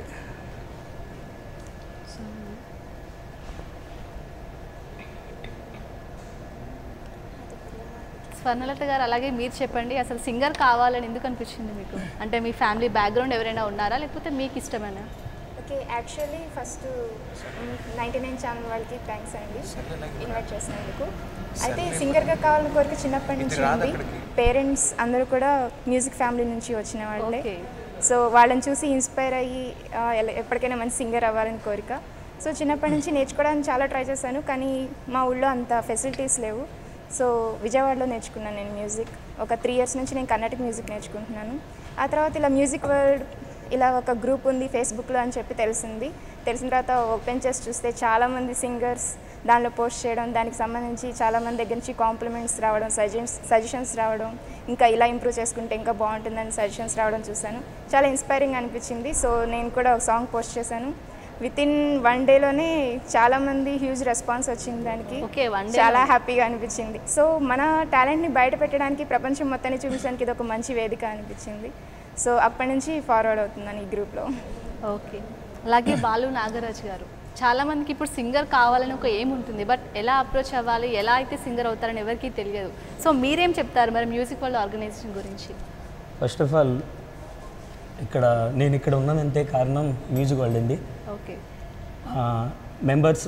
స్వర్ణలత గారు అలాగే మీరు చెప్పండి అసలు సింగర్ కావాలని ఎందుకు అనిపించింది మీకు అంటే మీ ఫ్యామిలీ బ్యాక్గ్రౌండ్ ఎవరైనా ఉన్నారా లేకపోతే మీకు ఇష్టమేనా okay actually first ninety nine channel వాళ్ళకి థ్యాంక్స్ అండి ఇన్వైట్ చేసినందుకు అయితే సింగర్గా కావాలని కోరిక చిన్నప్పటి నుంచి ఉంది పేరెంట్స్ అందరూ కూడా మ్యూజిక్ ఫ్యామిలీ నుంచి వచ్చిన వాళ్ళే ఓకే సో వాళ్ళని చూసి ఇన్స్పైర్ అయ్యి ఆ, ఎలా- ఎప్పటికైనా మంచి సింగర్ అవ్వాలని కోరిక సో చిన్నప్పటి నుంచి నేర్చుకోవడానికి చాలా ట్రై చేశాను కానీ మా ఊళ్ళో అంత ఫెసిలిటీస్ లేవు సో విజయవాడలో నేర్చుకున్నాను నేను మ్యూజిక్ ఒక త్రీ ఇయర్స్ నుంచి నేను కర్ణాటక మ్యూజిక్ నేర్చుకుంటున్నాను ఆ తర్వాత ఇలా మ్యూజిక్ వరల్డ్ ఇలా ఒక గ్రూప్ ఉంది ఫేస్బుక్లో అని చెప్పి తెలిసింది తెలిసిన తర్వాత ఓపెన్ చేసి చూస్తే చాలామంది సింగర్స్ దానిలో పోస్ట్ చేయడం దానికి సంబంధించి చాలామంది దగ్గర నుంచి కాంప్లిమెంట్స్ రావడం సజెషన్స్ సజెషన్స్ రావడం ఇంకా ఇలా ఇంప్రూవ్ చేసుకుంటే ఇంకా బాగుంటుందని సజెషన్స్ రావడం చూశాను చాలా ఇన్స్పైరింగ్ అనిపించింది సో నేను కూడా ఒక సాంగ్ పోస్ట్ చేశాను విత్ ఇన్ వన్ డేలోనే చాలామంది హ్యూజ్ రెస్పాన్స్ వచ్చింది దానికి Okay, one day చాలా హ్యాపీగా అనిపించింది సో మన టాలెంట్ని బయట పెట్టడానికి ప్రపంచం మొత్తాన్ని చూపించడానికి ఇది ఒక మంచి వేదిక అనిపించింది సో అప్పటి నుంచి ఫార్వర్డ్ అవుతున్నాను ఈ గ్రూప్లో ఓకే అలాగే బాలు నాగరాజ్ గారు చాలా మందికి ఇప్పుడు సింగర్ కావాలని ఒక ఏం ఉంటుంది బట్ ఎలా అప్రోచ్ అవ్వాలి ఎలా అయితే సింగర్ అవుతారని ఎవరికీ తెలియదు సో మీరేం చెప్తారు మరి మ్యూజిక్ వరల్డ్ ఆర్గనైజేషన్ గురించి ఫస్ట్ ఆఫ్ ఆల్ ఇక్కడ నేను ఇక్కడ ఉన్నానంటే కారణం మ్యూజిక్ వరల్డ్ అండి ఓకే మెంబర్స్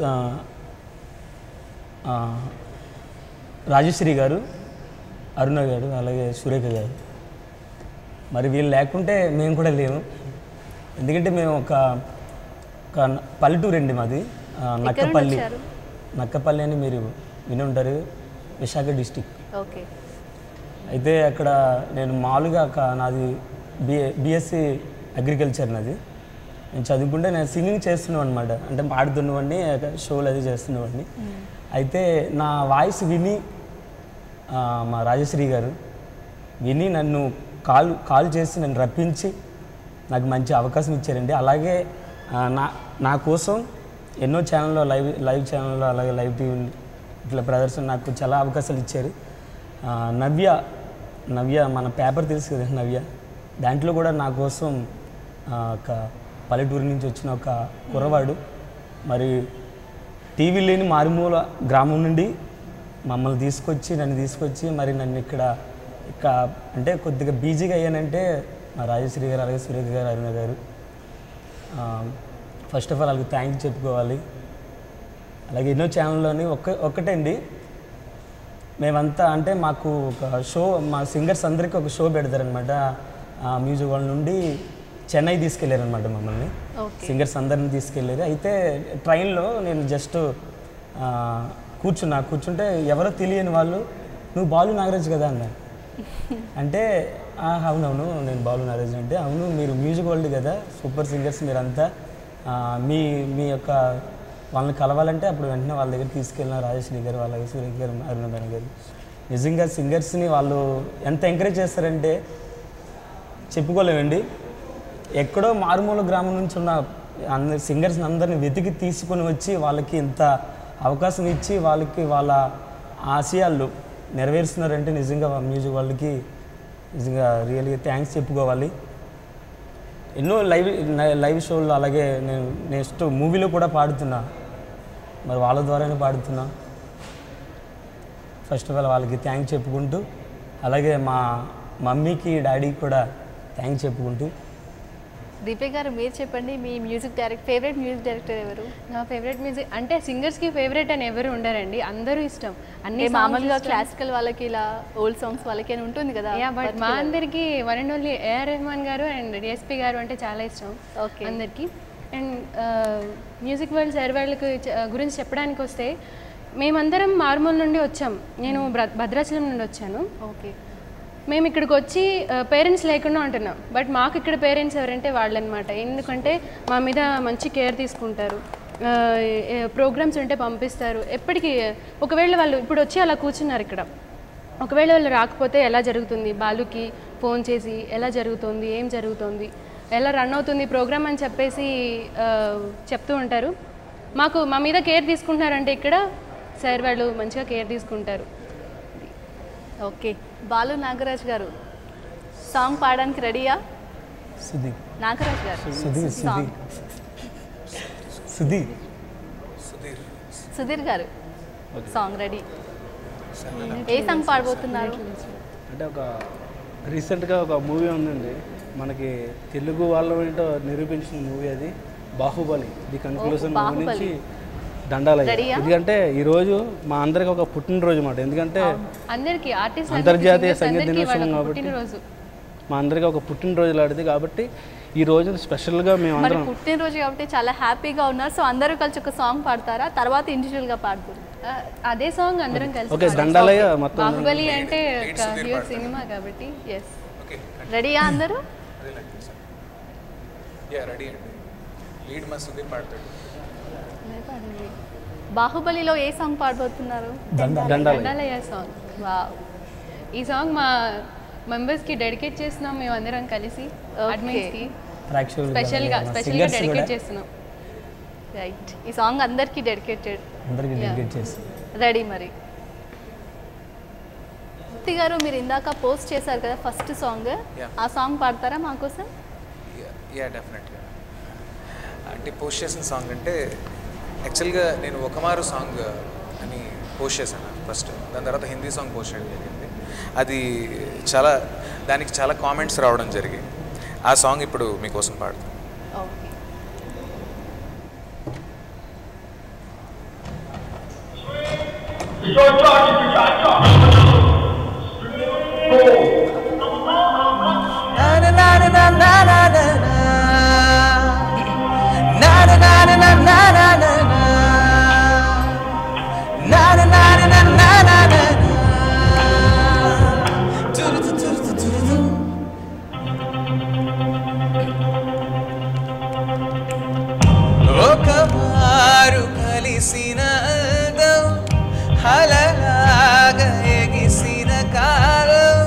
రాజశ్రీ గారు అరుణ గారు అలాగే సురేఖ గారు మరి వీళ్ళు లేకుంటే మేము కూడా లేము ఎందుకంటే మేము ఒక ఒక పల్లెటూరు అండి మాది ఆ, నక్కపల్లి వచ్చారు? నక్కపల్లి అని మీరు విని ఉంటారు విశాఖ డిస్టిక్ ఓకే అయితే అక్కడ నేను మామూలుగా ఒక నాది బిఏ బిఎస్సి అగ్రికల్చర్ నాది నేను చదువుకుంటే నేను సింగింగ్ చేస్తున్నాను అనమాట అంటే పాడుతున్నవాడిని షోలు అది చేస్తున్నవాడిని అయితే నా వాయిస్ విని ఆ, మా రాజశ్రీ గారు విని నన్ను కాల్ కాల్ చేసి నన్ను రప్పించి నాకు మంచి అవకాశం ఇచ్చారండి అలాగే ఆ, నా నా కోసం ఎన్నో ఛానల్లో లైవ్ లైవ్ ఛానల్లో అలాగే లైవ్ టీవీ ఇట్లా ప్రదర్శన నాకు చాలా అవకాశాలు ఇచ్చారు ఆ, నవ్య నవ్య మన పేపర్ తెలుసు కదా నవ్య దాంట్లో కూడా నా కోసం ఆ, ఒక పల్లెటూరు నుంచి వచ్చిన ఒక కుర్రవాడు మరి టీవీ లేని మారుమూల గ్రామం నుండి మమ్మల్ని తీసుకొచ్చి నన్ను తీసుకొచ్చి మరి నన్ను ఇక్కడ ఇక్కడ అంటే కొద్దిగా బిజీగా అయ్యానంటే మా రాజశ్రీ గారు అలాగే సురేఖ గారు అరుణ గారు ఫస్ట్ ఆఫ్ ఆల్ వాళ్ళకి థ్యాంక్స్ చెప్పుకోవాలి అలాగే ఎన్నో ఛానల్లోని ఒక్క ఒక్కటండి మేమంతా అంటే మాకు ఒక షో మా సింగర్స్ అందరికీ ఒక షో పెడతారనమాట మ్యూజిక్ వాళ్ళ నుండి చెన్నై తీసుకెళ్ళారనమాట మమ్మల్ని సింగర్స్ అందరిని తీసుకెళ్ళారు అయితే ట్రైన్లో నేను జస్ట్ కూర్చున్నా కూర్చుంటే ఎవరో తెలియని వాళ్ళు నువ్వు బాలు నాగరాజ్ కదా అన్నారు అంటే "ఆ, అవునవును నేను బాలు నాగరాజ్ అంటే అవును మీరు మ్యూజిక్ వరల్డ్ కదా సూపర్ సింగర్స్ మీరంతా ఆ, మీ మీ యొక్క వాళ్ళని కలవాలంటే అప్పుడు వెంటనే వాళ్ళ దగ్గర తీసుకెళ్ళిన రాజశ్రీ గారు వాళ్ళ సూర్య గారు అరుణ మేడం గారు నిజంగా సింగర్స్ని వాళ్ళు ఎంత ఎంకరేజ్ చేస్తారంటే చెప్పుకోలేమండి ఎక్కడో మారుమూల గ్రామం నుంచి ఉన్న అందరి సింగర్స్ని అందరిని వెతికి తీసుకొని వచ్చి వాళ్ళకి ఇంత అవకాశం ఇచ్చి వాళ్ళకి వాళ్ళ ఆశయాలు నెరవేరుస్తున్నారంటే నిజంగా మ్యూజిక్ వాళ్ళకి నిజంగా రియల్గా థ్యాంక్స్ చెప్పుకోవాలి ఎన్నో లైవ్ లైవ్ షోలు అలాగే నేను నెక్స్ట్ మూవీలో కూడా పాడుతున్నా మరి వాళ్ళ ద్వారానే పాడుతున్నా ఫస్ట్ ఆఫ్ ఆల్ వాళ్ళకి థ్యాంక్స్ చెప్పుకుంటూ అలాగే మా మమ్మీకి డాడీకి కూడా థ్యాంక్స్ చెప్పుకుంటూ దీపక్ గారు మీరు చెప్పండి మీ music direct favourite music director ఎవరు నా ఫేవరెట్ మ్యూజిక్ అంటే సింగర్స్కి ఫేవరెట్ అని ఎవరు ఉండరండి అందరూ ఇష్టం అన్ని అంటే మామూలుగా క్లాసికల్ వాళ్ళకి ఇలా ఓల్డ్ సాంగ్స్ వాళ్ళకి అని ఉంటుంది కదా యా బట్ మా అందరికి one and only A R Rahman గారు అండ్ డిఎస్పి గారు అంటే చాలా ఇష్టం Okay. అందరికి అండ్ మ్యూజిక్ వరల్డ్ సార్ వాళ్ళకి చ- గురించి చెప్పడానికి వస్తే మేమందరం మార్మూల్ నుండి వచ్చాం నేను భద్ర- భద్రాచలం నుండి వచ్చాను ఓకే మేము ఇక్కడికి వచ్చి పేరెంట్స్ లేకుండా ఉంటున్నాం బట్ మాకు ఇక్కడ పేరెంట్స్ ఎవరంటే వాళ్ళనమాట ఎందుకంటే మా మీద మంచి కేర్ తీసుకుంటారు ప్రోగ్రామ్స్ ఉంటే పంపిస్తారు ఎప్పటికీ ఒకవేళ వాళ్ళు ఇప్పుడు వచ్చి అలా కూర్చున్నారు ఇక్కడ ఒకవేళ వాళ్ళు రాకపోతే ఎలా జరుగుతుంది బాలుకి ఫోన్ చేసి ఎలా జరుగుతుంది ఏం జరుగుతుంది ఎలా రన్ అవుతుంది ప్రోగ్రామ్ అని చెప్పేసి ఆ, చెప్తూ ఉంటారు మాకు మా మీద కేర్ తీసుకుంటున్నారంటే ఇక్కడ సార్ వాళ్ళు మంచిగా కేర్ తీసుకుంటారు ఓకే బాలు నాగరాజ్ గారు సాంగ్ పాడడానికి రెడీయా సుధీ నాగరాజ్ గారు సుధీ సుధీ సాంగ్ సుధీ సుధీర్ గారు సాంగ్ రెడీ ఏ సాంగ్ పాడబోతున్నారు అంటే ఒక రీసెంట్గా ఒక మూవీ ఉందండి మనకి తెలుగు వాళ్ళ ఏంటో నిరూపించిన మూవీ అది Baahubali the conclusion movie Baahubali. నుంచి దండాలయ్య రెడీయా? ఎందుకంటే ఈరోజు మా అందరికి ఒక పుట్టినరోజు అన్నమాట ఎందుకంటే అందరికీ ఆర్టిస్ట్ అంతర్జాతీయ సంగీత దినోత్సవం కాబట్టి పుట్టినరోజు మా అందరికి ఒక పుట్టినరోజు లాంటిది కాబట్టి ఈ రోజు స్పెషల్గా మేము మరి అందరం పుట్టినరోజు కాబట్టి చాలా హ్యాపీగా ఉన్నారు సో అందరూ కలిసి ఒక సాంగ్ పాడతారా తర్వాత ఇండివిజువల్ గా పాడుతారు ఆ, అదే సాంగ్ అందరం కలిసి ఓకే పాడాం. దండాలయ్య మొత్తం బాహుబలి అంటే ఒక హ్యూజ్ సినిమా కాబట్టి ఎస్ రెడీయా అందరూ అదే లైక్ సార్ యా రెడీ అండి లీడ్ మా సుధీర్ పాడతాడు బాహుబలిలో ఏ సాంగ్ పాడబోతున్నారు దండ దండాలి దండాలయ్య సాంగ్ వావ్ ఈ సాంగ్ మా మెంబర్స్కి డెడికేట్ చేస్తున్నాం మేము అందరం కలిసి అడ్మిన్స్కి ప్రేక్షకులు స్పెషల్గా మా స్పెషల్గా singers కూడా డెడికేట్ చేస్తున్నాం రైట్ ఈ సాంగ్ అందరికీ డెడికేటెడ్ అందరికీ డెడికేట్ చేసి రెడీ మరి మూర్తి గారు మీరు ఇందాక పోస్ట్ చేశారు కదా ఫస్ట్ సాంగ్ Yeah. ఆ సాంగ్ పాడతారా మా కోసం యా డెఫినెట్గా అంటే పోస్ట్ చేసిన సాంగ్ అంటే యాక్చువల్గా నేను ఒకమారు సాంగ్ అని పోస్ట్ చేశాను ఫస్ట్ దాని తర్వాత హిందీ సాంగ్ పోస్ట్ చేయడం జరిగింది అది చాలా దానికి చాలా కామెంట్స్ రావడం జరిగింది ఆ సాంగ్ ఇప్పుడు మీకోసం పాడుతాను ఓకే ఒక మారు కలిసిన అందం హలలాగా ఎగిసిన కాలం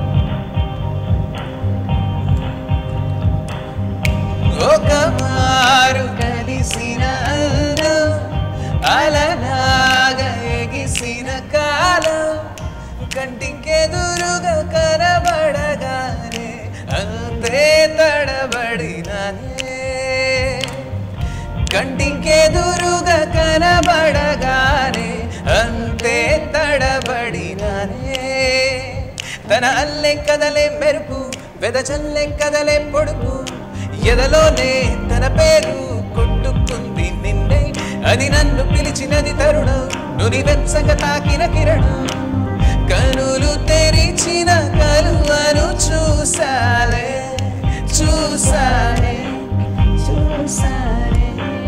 ఒక మారు కలిసిన అందం అలలాగా ఎగిసిన కాలం కంటికెదురుగా కనబడగానే అంతే తడబడిననే కంటికెదురుగా కనబడగానే అంతే తడబడిననే తన అల్లె కదలే మెరుపు వెదచల్లె కదలే పొడుపు ఎదలోనే తన పేరు కొట్టుకుంది నిన్నే అది నన్ను పిలిచినది తరుణం నుని వెచ్చగా తాకిన కిరణం కనులు తెరిచిన కలువను చూసాలే చూసాలే చూసాలే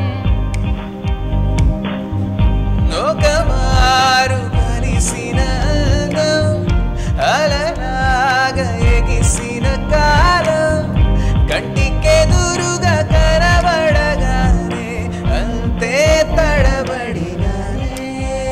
ఒక మారు కలిసిన అందం అలలాగా ఎగిసిన కాలం కంటికెదురుగా కనబడగానే అంతే తడబడినానే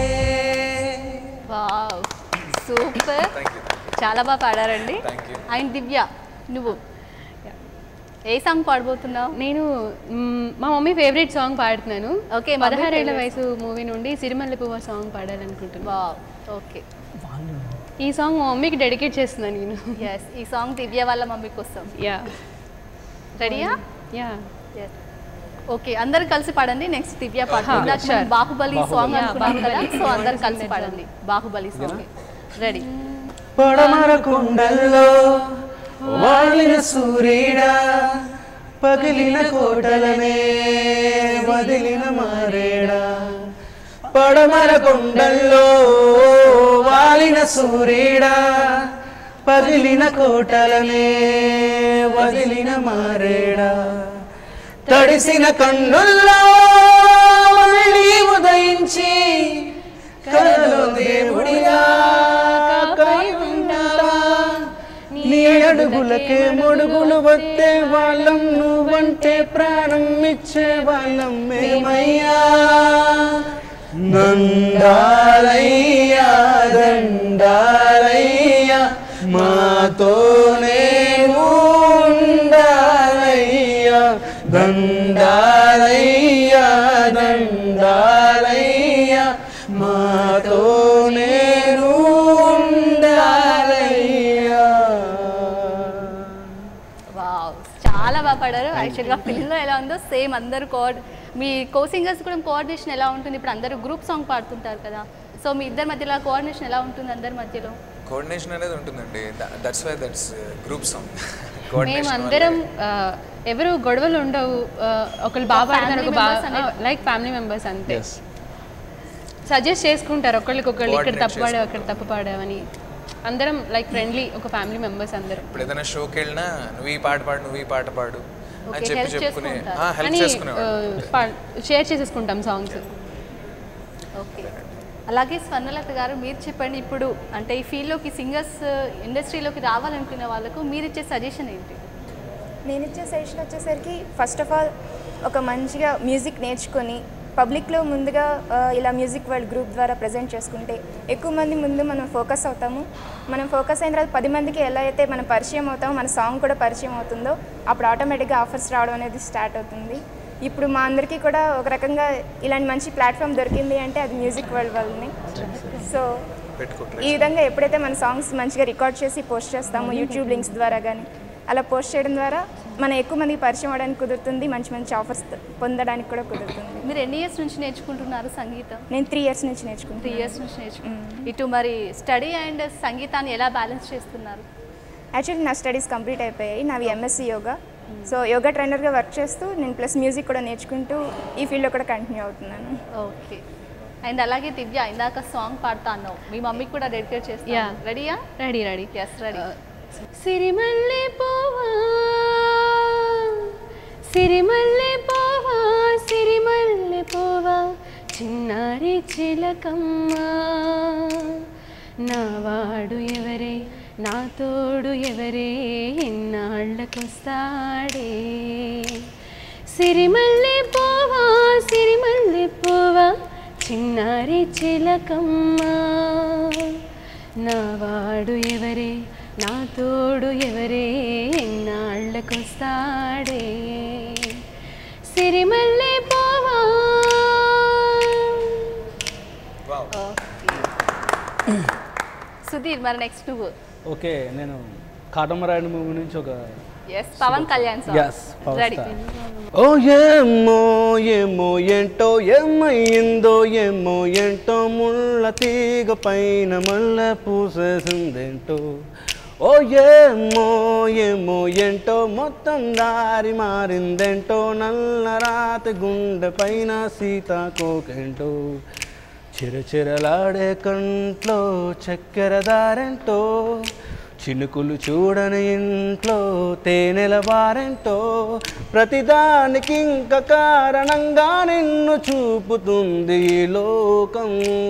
వావ్ సూపర్ థ్యాంక్ యూ చాలా బాగా పాడారండి Thank you. అండ్ దివ్య నువ్వు ఏ సాంగ్ పాడబోతున్నావు నేను మ్, మా మమ్మీ ఫేవరెట్ సాంగ్ పాడుతున్నాను Okay, మమ్మీ పదహారేళ్ల favourite వయసు మూవీ నుండి సిరిమల్లె పువ్వు సాంగ్ పాడాలనుకుంటున్నాను వావ్ ఓకే ఈ సాంగ్ మా మమ్మీకి డెడికేట్ చేస్తున్నాను నేను ఎస్ ఈ సాంగ్ దివ్య వాళ్ళ మమ్మీ కోసం యా రెడీయా యా ఓకే అందరు కలిసి పాడండి నెక్స్ట్ దివ్య పాడు Huh, ఇందాక మనం sure. బాహుబలి సాంగ్ Yeah, అనుకున్నాం కదా బాహుబలి. సో అందరు కలిసి పాడండి బాహుబలి సాంగ్ రెడీ పడమర కొండల్లో వాలిన సూర్యుడా పగిలిన కోటలనే వదిలిన మారేడా పడమర కొండల్లో వాలిన సూర్యుడా పగిలిన కోటలనే వదిలిన మారేడా తడిసిన కన్నుల్లో మళ్ళీ ఉదయించి కలలో దేవుడిలా కై ఉంటావా నీ అడుగులకే మొడుగులు వస్తే వాళ్ళం నువ్వంటే ప్రాణం ఇచ్చే వాళ్ళం మేమయ్యా నందాలయ్యా దండాలయ్యా మాతోనే ఉండాలయ్యా దండాలయ్యా దండాలయ్యా మాతోనే ఉండాలయ్యా వావ్ చాలా బాగా పాడారు యాక్చువల్గా ఫిల్మ్లో ఎలా ఉందో సేమ్ అందరు కోఆర్డ్ మీ కో సింగర్స్ కూడా కోఆర్డినేషన్ ఎలా ఉంటుంది ఇప్పుడు అందరూ గ్రూప్ సాంగ్ పాడుతుంటారు కదా సో మీ ఇద్దరి మధ్యలో కోఆర్డినేషన్ ఎలా ఉంటుంది అందరి మధ్యలో కోఆర్డినేషన్ అనేది ఉంటుందండి that's why that's group song మేము అందరం ఆ, ఎవరు గొడవలు ఉండవు ఆ, ఒకళ్ళు బాగా పాడతారు ఒక బాగా లైక్ ఫ్యామిలీ మెంబర్స్ అంతే సజెస్ట్ చేసుకుంటారు ఒకళ్ళకి ఒకళ్ళు ఇక్కడ తప్పు పాడావు అక్కడ తప్పు పాడావని అందరం లైక్ ఫ్రెండ్లీ ఒక ఫ్యామిలీ మెంబర్స్ అందరం ఇప్పుడు ఏదైనా షోకి వెళ్ళినా నువ్వు ఈ పాట పాడు నువ్వు ఈ పాట పాడు అని Okay, చెప్పి help చెప్పుకునే చేసుకుంటారు. హెల్ప్ అని చేసుకునేవాడు షేర్ చేసేసుకుంటాం సాంగ్స్ ఓకే అలాగే స్వర్ణలత గారు మీరు చెప్పండి ఇప్పుడు అంటే ఈ ఫీల్డ్లోకి సింగర్స్ ఇండస్ట్రీలోకి రావాలనుకునే వాళ్ళకు మీరు ఇచ్చే సజెషన్ ఏంటి నేను ఇచ్చే సజెషన్ వచ్చేసరికి ఫస్ట్ ఆఫ్ ఆల్ ఒక మంచిగా మ్యూజిక్ నేర్చుకొని పబ్లిక్లో ముందుగా ఆ, ఇలా మ్యూజిక్ వరల్డ్ గ్రూప్ ద్వారా ప్రజెంట్ చేసుకుంటే ఎక్కువ మంది ముందు మనం ఫోకస్ అవుతాము మనం ఫోకస్ అయిన తర్వాత పది మందికి ఎలా అయితే మనం పరిచయం అవుతామో మన సాంగ్ కూడా పరిచయం అవుతుందో అప్పుడు ఆటోమేటిక్గా ఆఫర్స్ రావడం అనేది స్టార్ట్ అవుతుంది ఇప్పుడు మా అందరికీ కూడా ఒక రకంగా ఇలాంటి మంచి ప్లాట్ఫామ్ దొరికింది అంటే అది మ్యూజిక్ వరల్డ్ వల్లనే సో ఈ విధంగా ఎప్పుడైతే మన సాంగ్స్ మంచిగా రికార్డ్ చేసి పోస్ట్ చేస్తామో యూట్యూబ్ లింక్స్ ద్వారా కానీ అలా పోస్ట్ చేయడం ద్వారా మనం ఎక్కువ మందికి పరిచయం అవ్వడానికి కుదురుతుంది మంచి మంచి ఆఫర్స్ పొందడానికి కూడా కుదురుతుంది మీరు ఎన్ని ఇయర్స్ నుంచి నేర్చుకుంటున్నారు సంగీతం నేను త్రీ ఇయర్స్ నుంచి త్రీ నేర్చుకుంటాను ఇయర్స్ నుంచి నేర్చుకుంటున్నారు ఇటు మరి స్టడీ అండ్ సంగీతాన్ని ఎలా బ్యాలెన్స్ చేస్తున్నారు యాక్చువల్లీ నా స్టడీస్ కంప్లీట్ అయిపోయాయి నావి ఎంఎస్సి యోగా సో యోగా ట్రైనర్గా వర్క్ చేస్తూ నేను ప్లస్ మ్యూజిక్ కూడా నేర్చుకుంటూ ఈ ఫీల్డ్లో కూడా కంటిన్యూ అవుతున్నాను ఓకే అండ్ అలాగే దివ్య ఇందాక సాంగ్ పాడుతా అన్నావు మీ మమ్మీకి కూడా డెడికేట్ Yeah. చేస్తాను రెడీయా రెడీ రెడీ ఎస్ రెడీ సిరిమల్లె పోవా సిరిమల్లె పోవా సిరిమల్లె పోవా చిన్నారి చిలకమ్మ నా వాడు ఎవరే నా తోడు ఎవరే ఎన్నాళ్ళకొస్తాడే సిరిమల్లె పోవా సిరిమల్లె పోవా చిన్నారి చిలకమ్మ నా వాడు ఎవరే నా తోడు ఎవరే ఎన్నాళ్ళకొస్తాడే సిరిమల్లె పోవా సుధీర్ మరి నెక్స్ట్ నువ్వు ఓకే నేను కాటమరాయుడు మూవీ నుంచి ఒక yes Pawan Kalyan Yes, song Power ready Star. ఓ ఏమో ఏమో ఏంటో ఏమైందో ఏమో ఏంటో ముళ్ళ తీగ పైన మళ్ళ పూసేసిందేంటో ఓ ఏమో ఏమో ఏంటో మొత్తం దారి మారిందేంటో నల్ల రాతి గుండె పైన సీతాకోకేంటో చిరచిరలాడే కంట్లో చక్కెర దారెంటో చినుకులు చూడని ఇంట్లో తేనెల బారెంటో ప్రతిదానికి ఇంక కారణంగా నిన్ను చూపుతుంది ఈ లోకం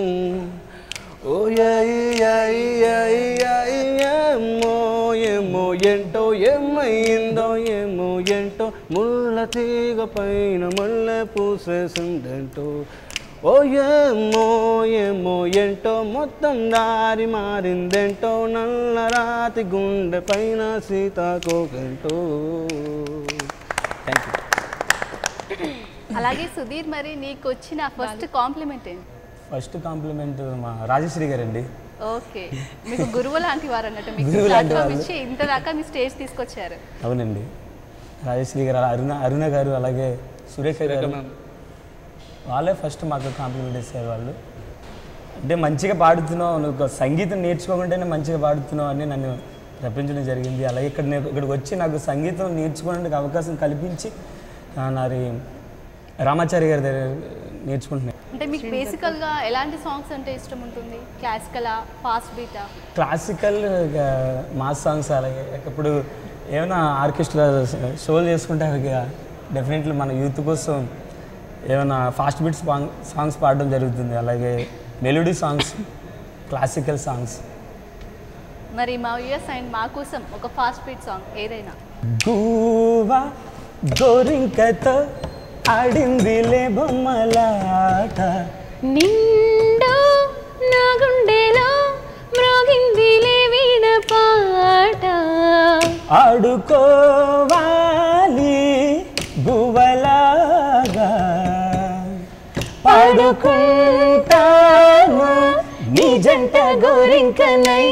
ఓ యై యై యై యై ఏమో ఏమో ఏంటో ఏమైందో ఏమో ఏంటో ముళ్ళ తీగ పైన మళ్ళీ పూసేసిందేంటో ఓ ఏమో ఏమో ఏంటో మొత్తం దారి మారిందేంటో నల్ల రాతి గుండె పైన సీతాకోకేంటో థ్యాంక్ యూ అలాగే సుధీర్ మరి నీకు వచ్చిన ఫస్ట్ కాంప్లిమెంట్ ఏంటి ఫస్ట్ కాంప్లిమెంట్ మా రాజశ్రీ గారండి ఓకే మీకు గురువు లాంటి వారు అన్నట్టు మీకు గురువు లాంటి ప్లాట్ఫామ్ వాళ్ళు. ఇచ్చి ఇంత దాకా మీ స్టేజ్ తీసుకొచ్చారు అవునండి రాజశ్రీ గారు అరుణ అరుణ గారు అలాగే సురేఖ గారు వాళ్ళే ఫస్ట్ మాకు కాంప్లిమెంట్ ఇస్తారు వాళ్ళు అంటే మంచిగా పాడుతున్నావు నువ్వు ఒక సంగీతం నేర్చుకోకుండానే మంచిగా పాడుతున్నావు అని నన్ను రప్పించడం జరిగింది అలాగే ఇక్కడ నేను ఇక్కడికి వచ్చి నాకు సంగీతం నేర్చుకోవడానికి అవకాశం కల్పించి ఆ, నాది రామాచారి గారి దగ్గర నేర్చుకుంటున్నాను అంటే మీకు బేసికల్ గా ఎలాంటి సాంగ్స్ అంటే ఇష్టం ఉంటుంది క్లాసికలా ఫాస్ట్ బీటా క్లాసికల్ మాస్ సాంగ్స్ అలాగే ఇప్పుడు ఏమైనా ఆర్కెస్ట్రా షోలు చేసుకుంటే డెఫినెట్లీ మన యూత్ కోసం ఏమైనా ఫాస్ట్ బీట్ సాంగ్ సాంగ్స్ పాడడం జరుగుతుంది అలాగే మెలోడీ సాంగ్స్ క్లాసికల్ సాంగ్స్ మరి మా యూఎస్ అండ్ మా కోసం ఒక ఫాస్ట్ బీట్ సాంగ్ ఏదైనా గూవా గోరింకతో ఆడిందిలే బొమ్మలాట నిండు నా గుండెలో మ్రోగిందిలే వీణ పాట ఆడుకోవాలి గువ్వలాగా పాడుకుంటాను నీ జంట గోరింకనై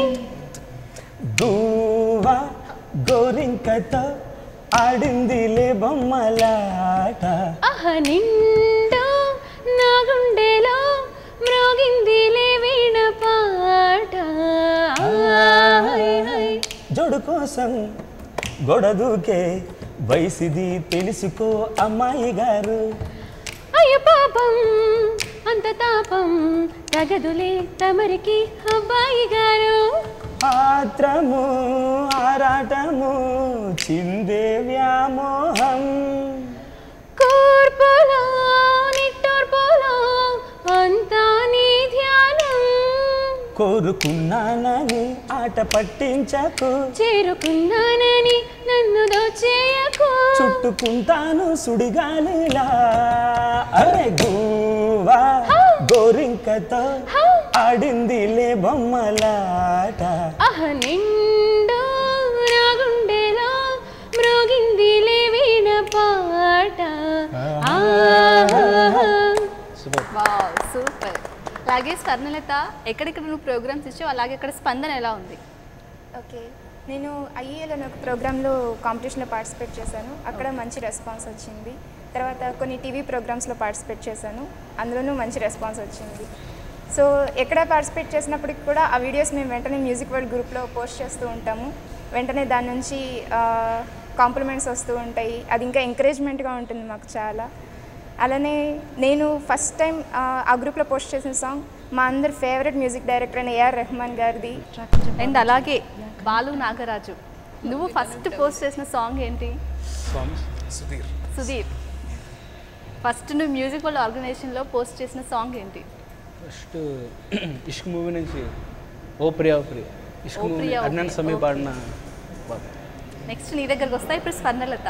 గువ్వ గోరింకతో ఆడిందిలే బొమ్మలాట ఆహ నిండు నా గుండెలో మ్రోగిందిలే వీణ పాట హై, హై. జోడు కోసం గొడదూకే వయసిది తెలుసుకో అమ్మాయి గారు అయ్య పాపం అంత తాపం తగదులే తమరికి అబ్బాయి గారు పాత్రము ఆరాటము చిందే వ్యామోహం కూర్పులో నిట్టూర్పులో అంతా నీ ధ్యానం కోరుకున్నానని ఆట పట్టించకు చేరుకున్నానని నన్ను దోచేయకు చుట్టూ కొట్టుకుంటాను సుడిగాలిలా అరే గువ్వా గోరింకతో ఆడిందిలే బొమ్మలాట ఆహ నిండు నా గుండెలో మ్రోగింది వీణ పాట ఆహా. వావ్ సూపర్ అలాగే స్వర్ణలత ఎక్కడెక్కడ నువ్వు ప్రోగ్రామ్స్ ఇచ్చావు అలాగే అక్కడ స్పందన ఎలా ఉంది ఓకే నేను ఐఏఎల్ అనే ఒక ప్రోగ్రాంలో కాంపిటీషన్లో పార్టిసిపేట్ చేశాను అక్కడ మంచి రెస్పాన్స్ వచ్చింది తర్వాత కొన్ని టీవీ ప్రోగ్రామ్స్లో పార్టిసిపేట్ చేశాను అందులోనూ మంచి రెస్పాన్స్ వచ్చింది సో ఎక్కడ పార్టిసిపేట్ చేసినప్పటికి కూడా ఆ వీడియోస్ మేము వెంటనే మ్యూజిక్ వరల్డ్ గ్రూప్లో పోస్ట్ చేస్తూ ఉంటాము వెంటనే దాని నుంచి కాంప్లిమెంట్స్ వస్తూ ఉంటాయి అది ఇంకా ఎంకరేజ్మెంట్గా ఉంటుంది మాకు చాలా అలానే నేను ఫస్ట్ టైం ఆ గ్రూప్లో పోస్ట్ చేసిన సాంగ్ మా అందరి ఫేవరెట్ మ్యూజిక్ డైరెక్టర్ అయిన ఏఆర్ రెహమాన్ గారిది అండ్ అలాగే బాలు నాగరాజు నువ్వు ఫస్ట్ పోస్ట్ చేసిన సాంగ్ ఏంటి సుధీర్ సుధీర్ ఫస్ట్ నువ్వు మ్యూజిక్ వాళ్ళ ఆర్గనైజేషన్లో పోస్ట్ చేసిన సాంగ్ ఏంటి ఫస్ట్ ఇష్క్ మూవీ నుంచి ఓ ప్రియా ఓ ప్రియా ఇష్క్ ఓ మూవీ ప్రియా, ఓ అడ్నాన్ ప్రియా, సమీ ఓకే. పాడిన పాట. నెక్స్ట్ నీ దగ్గరకు వస్తాయి ఇప్పుడు స్వర్ణలత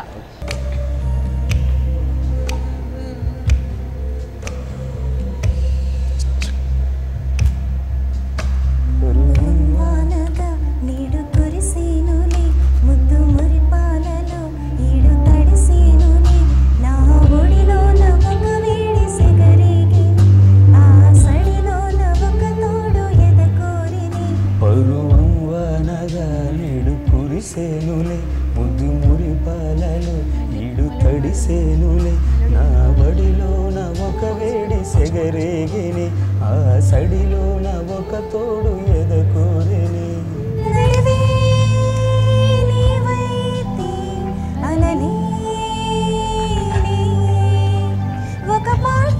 వానగా నీడు కురిసేనులే ముద్దు మురిపాలలో ఈడు తడిసేనులే నా ఒడిలో నవ్వక వేడి సెగరేగి ఆ సడిలో నవ్వక తోడు ఎదకోరిని పరువం వానగా నేడు కురిసేనులే ముద్దు మురి పాలలో ఈడు తడిసేనులే నా బడిలోన ఒక వేడి సెగరేగిని ఆ సడిలోన ఒక తోడు ఎదకోరిని నడివే నీవైతే అలనే ఒక పాట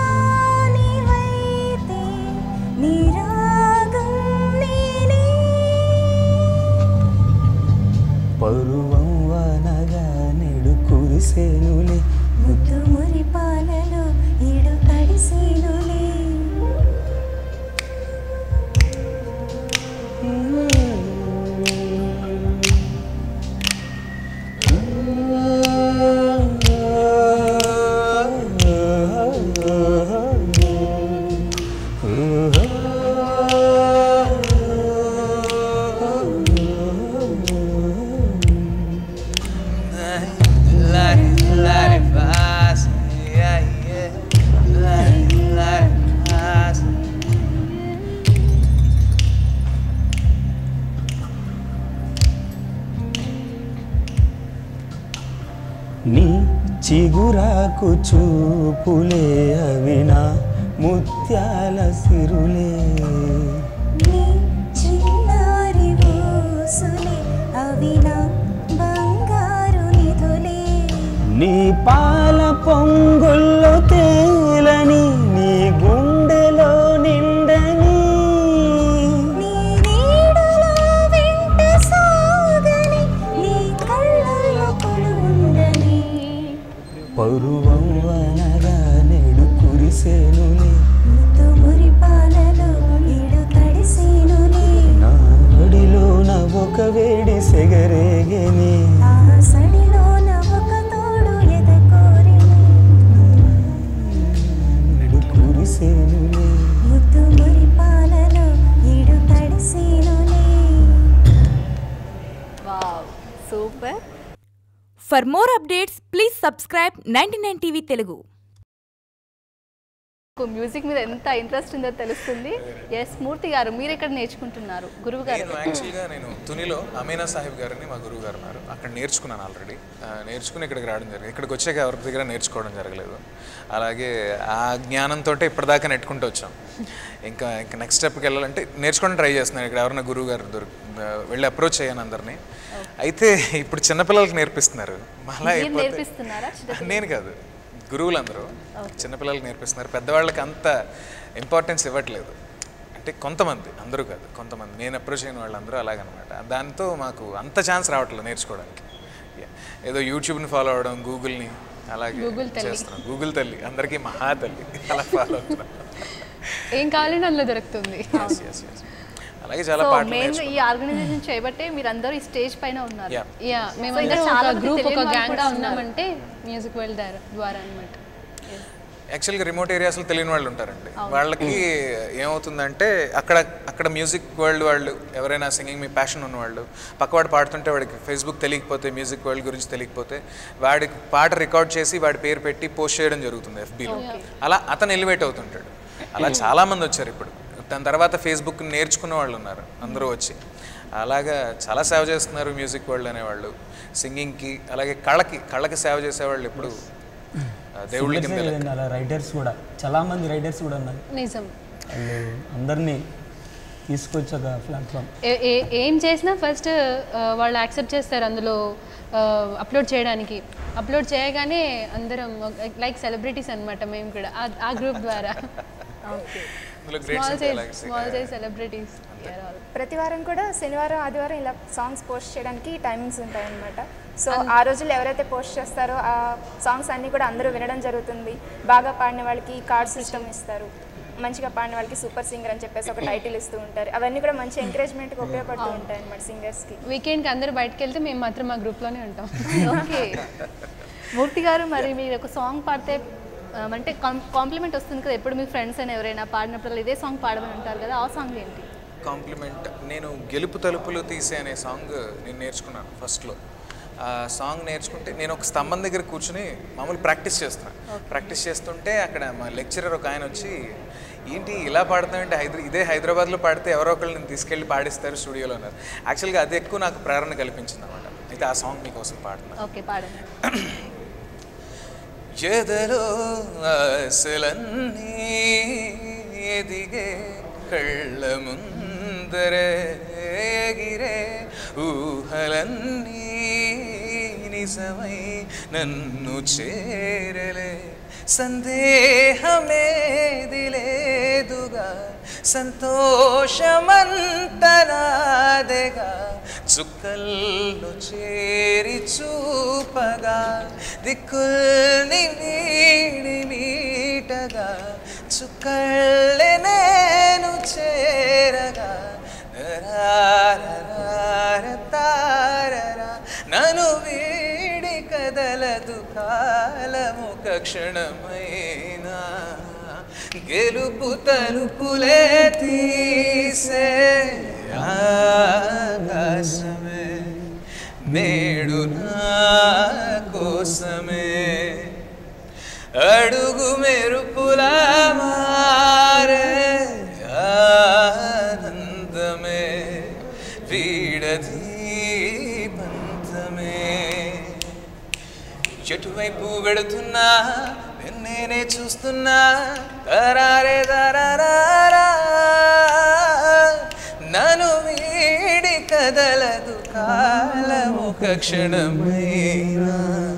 నీవైతే నీ రాగం నేనే పరువం వానగా నేడు కురిసేనులే ముద్దు మురి పాలలో ఈడు తడిసేనులే నీ చిగురాకు చూపులే అవినా ముత్యాల సిరులే నీ చిన్నారి ఊసులే అవి నా బంగారు నిధులే నీ పాల పొంగుల్లో తేలని నీ గుండెలో నిండని నీ నీడలో వెంట సాగని నీ కళ్ళల్లో కొలువుండని పరువం వనగా నేడు కురిసేనులే ముద్దు మురి పాలలో ఈడు తడిసేనులే నా ఒడిలోన ఒక వేడి సెగరేగని ఆ సడిలోన ఒక తోడు ఎదకోరిని నేడు కురిసేనులే ముద్దు మురి పాలలో ఈడు తడిసేనులే wow super For more updates, please subscribe 99 TV Telugu. Music మీద ఎంత ఇంట్రెస్ట్ ఉందో తెలుస్తుంది ఎస్ మూర్తి గారు మీరు ఎక్కడ నేర్చుకుంటున్నారు గురువు గారు నేను యాక్చువల్గా నేను తునిలో అమీనా సాహిబ్ గారిని మా గురువు గారు ఉన్నారు అక్కడ నేర్చుకున్నాను ఆల్రెడీ నేర్చుకుని ఇక్కడికి రావడం జరిగింది ఇక్కడికి వచ్చాక ఎవరి దగ్గర నేర్చుకోవడం జరగలేదు అలాగే ఆ జ్ఞానంతో ఇప్పటిదాకా నెట్టుకుంటూ వచ్చాం ఇంకా ఇంకా నెక్స్ట్ స్టెప్కి వెళ్ళాలంటే నేర్చుకోవడం ట్రై చేస్తున్నాను ఇక్కడ ఎవరైనా గురువు గారు దొరికి వెళ్ళి అప్రోచ్ చేయను అందరినీ అయితే ఇప్పుడు చిన్నపిల్లలకి నేర్పిస్తున్నారు మళ్ళీ మీరు అయిపోతే నేర్పిస్తున్నారా చిన్న నేను కాదు గురువులందరూ చిన్నపిల్లలకి నేర్పిస్తున్నారు పెద్దవాళ్ళకి అంత ఇంపార్టెన్స్ ఇవ్వట్లేదు అంటే కొంతమంది అందరూ కాదు కొంతమంది నేను అప్రోచ్ అయిన వాళ్ళందరూ అలాగనమాట దాంతో మాకు అంత ఛాన్స్ రావట్లేదు నేర్చుకోవడానికి Yeah. ఏదో యూట్యూబ్ని ఫాలో అవడం గూగుల్ని అలాగే చేస్తున్నాం గూగుల్ తల్లి అందరికీ మహా తల్లి అలా ఫాలో అవుతున్నాం ఏం కావాలంటే అందులో దొరుకుతుంది Yes, yes, yes. అలాగే చాలా సో పాటలు మెయిన్ నేర్చుకున్నాను. ఈ ఆర్గనైజేషన్ చేయబట్టే మీరందరూ ఈ స్టేజ్ పైన ఉన్నారు Yeah. యా So, మేమందరం ఇంకా చాలా ఒక మంది గ్రూప్ తెలియని ఒక వాళ్ళు గ్యాంగ్ కూడా ఉన్నారు. ఉన్నామంటే మ్యూజిక్ వరల్డ్ ద్వారా అనమాట యాక్చువల్గా రిమోట్ ఏరియాస్లో తెలియని వాళ్ళు ఉంటారండి వాళ్ళకి ఏమవుతుందంటే అక్కడ అక్కడ మ్యూజిక్ వరల్డ్ వాళ్ళు ఎవరైనా సింగింగ్ మీ ప్యాషన్ ఉన్నవాళ్ళు పక్కవాడు పాడుతుంటే వాడికి ఫేస్బుక్ తెలియకపోతే మ్యూజిక్ వరల్డ్ గురించి తెలియకపోతే వాడికి పాట రికార్డ్ చేసి వాడి పేరు పెట్టి పోస్ట్ చేయడం జరుగుతుంది ఎఫ్బీలో అలా అతను ఎలివేట్ అవుతుంటాడు అలా చాలామంది వచ్చారు ఇప్పుడు దాని తర్వాత ఫేస్బుక్ నేర్చుకున్న వాళ్ళు ఉన్నారు అందరూ వచ్చి అలాగా చాలా సేవ చేస్తున్నారు మ్యూజిక్ వరల్డ్ అనేవాళ్ళు సింగింగ్కి అలాగే కళకి కళకి సేవ చేసేవాళ్ళు ఇప్పుడు ఆ, దేవుళ్ళ Singers కింద ఏ లేదండి, అలా రైటర్స్ కూడా చాలా మంది రైటర్స్ కూడా ఉన్నారు నిజం వాళ్ళు అందరినీ తీసుకొచ్చి ఒక ప్లాట్ఫామ్ ఏ- ఏ- ఏం చేసినా ఫస్ట్ వాళ్ళు యాక్సెప్ట్ చేస్తారు అందులో అప్లోడ్ చేయడానికి అప్లోడ్ చేయగానే అందరం లైక్ సెలబ్రిటీస్ అన్నమాట మేము కూడా ఆ- ఆ గ్రూప్ ద్వారా ఇందులో great small size singer small size celebrities ప్రతి వారం కూడా శనివారం ఆదివారం ఇలా సాంగ్స్ పోస్ట్ చేయడానికి టైమింగ్స్ ఉంటాయన్నమాట సో ఆ రోజుల్లో ఎవరైతే పోస్ట్ చేస్తారో ఆ సాంగ్స్ అన్నీ కూడా అందరూ వినడం జరుగుతుంది బాగా పాడిన వాళ్ళకి కార్డ్ సిస్టమ్ ఇస్తారు మంచిగా పాడిన వాళ్ళకి సూపర్ సింగర్ అని చెప్పేసి ఒక టైటిల్ ఇస్తూ ఉంటారు అవన్నీ కూడా మంచి ఎంకరేజ్మెంట్కి ఉపయోగపడుతూ ఉంటాయి అన్నమాట సింగర్స్కి వీకెండ్కి అందరూ బయటకు వెళ్తే మేము మాత్రం మా గ్రూప్లోనే ఉంటాం ఓకే మూర్తి గారు మరి మీరు ఒక సాంగ్ పాడితే ఆ, అంటే కాంప్లిమెంట్ వస్తుంది కదా ఎప్పుడు మీ ఫ్రెండ్స్ అని ఎవరైనా పాడినప్పుడు ఇదే సాంగ్ పాడమని అంటారు కదా ఆ సాంగ్ ఏంటి కాంప్లిమెంట్ నేను గెలుపు తలుపులు తీసే అనే సాంగ్ నేను నేర్చుకున్నాను ఫస్ట్లో ఆ సాంగ్ నేర్చుకుంటే నేను ఒక స్తంభం దగ్గర కూర్చుని మామూలు ప్రాక్టీస్ చేస్తున్నాను ప్రాక్టీస్ చేస్తుంటే అక్కడ మా లెక్చరర్ ఒక ఆయన వచ్చి ఏంటి ఇలా పాడుతామంటే హైదరా ఇదే హైదరాబాద్లో పాడితే ఎవరో ఒకళ్ళు నేను తీసుకెళ్ళి పాడిస్తారు స్టూడియోలో అన్నారు యాక్చువల్గా అది ఎక్కువ నాకు ప్రేరణ కల్పించింది అనమాట అయితే ఆ సాంగ్ మీకోసం పాడుతున్నాను ఓకే పాడండి ఎదలో ఆశలన్నీ ఎదిగే కళ్ళ ముందరే ఎగిరే ఊహలన్నీ నిజమై నన్ను చేరలే సందేహమేది లేదుగా సంతోషమంతనాదెగా చుక్కల్లో చేరి చూపగా దిక్కుల్ని వీడి మీటగా చుక్కళ్ళే నేను చేరగా రారరార తారరా నన్ను వీడి కదలదు కాలముక క్షణమైనా గెలుపు తలుపులే తీసే ఆకాశమే నేడు నా కోసమే అడుగు మెరుపుల మారే ఆనందమే వీడధీపంతమే ఎటువైపు వెళుతున్నా నేనే చూస్తున్నా తరారే తరారా నన్ను వీడి కదలదు కాలముక క్షణమైనా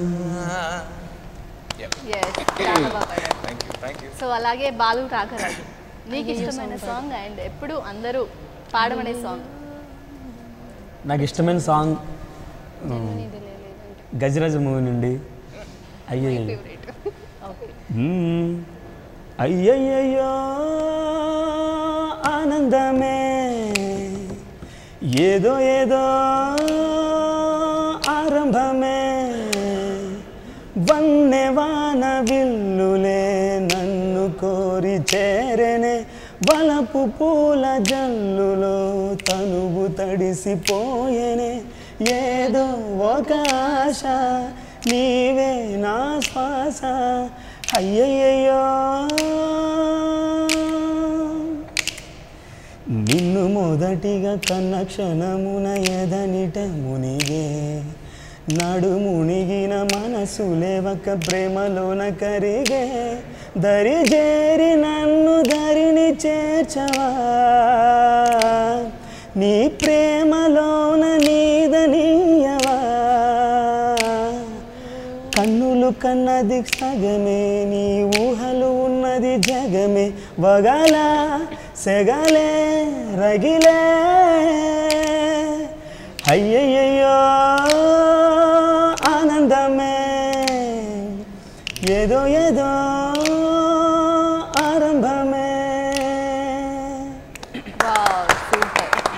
Yes, చాలా బాగా పాడారు. Thank you thank you so అలాగే బాలు రాఘరాజు నీకు ఇష్టమైన సాంగ్ అండ్ ఎప్పుడు అందరూ పాడమనే సాంగ్ నాకు ఇష్టమైన సాంగ్ గజరాజ మూవీ నుండి అయ్యయ్య ఓకే మ్మ్. అయ్యయ్యయ్యో ఆనందమే ఏదో ఏదో ఆరంభమే వన్నెవాన విల్లులే నన్ను కోరి చేరనే వలపు పూల జల్లులో తనువు తడిసిపోయెనే ఏదో ఒక ఆశ నీవే నా శ్వాస అయ్యయ్యో నిన్ను మొదటిగా కన్న క్షణమున ఎదనిట మునిగే నడు మునిగిన మనసు లేవక ప్రేమలోన కరిగే దరి చేరి నన్ను దరిని చేర్చవా నీ ప్రేమలోన నీదనీయవా కన్నులు కన్నది సగమే నీ ఊహలు ఉన్నది జగమే వగల సెగలే రగిలే అయ్యయ్యో ఆనందమే ఏదో ఏదో ఆరంభమే వావ్ సూపర్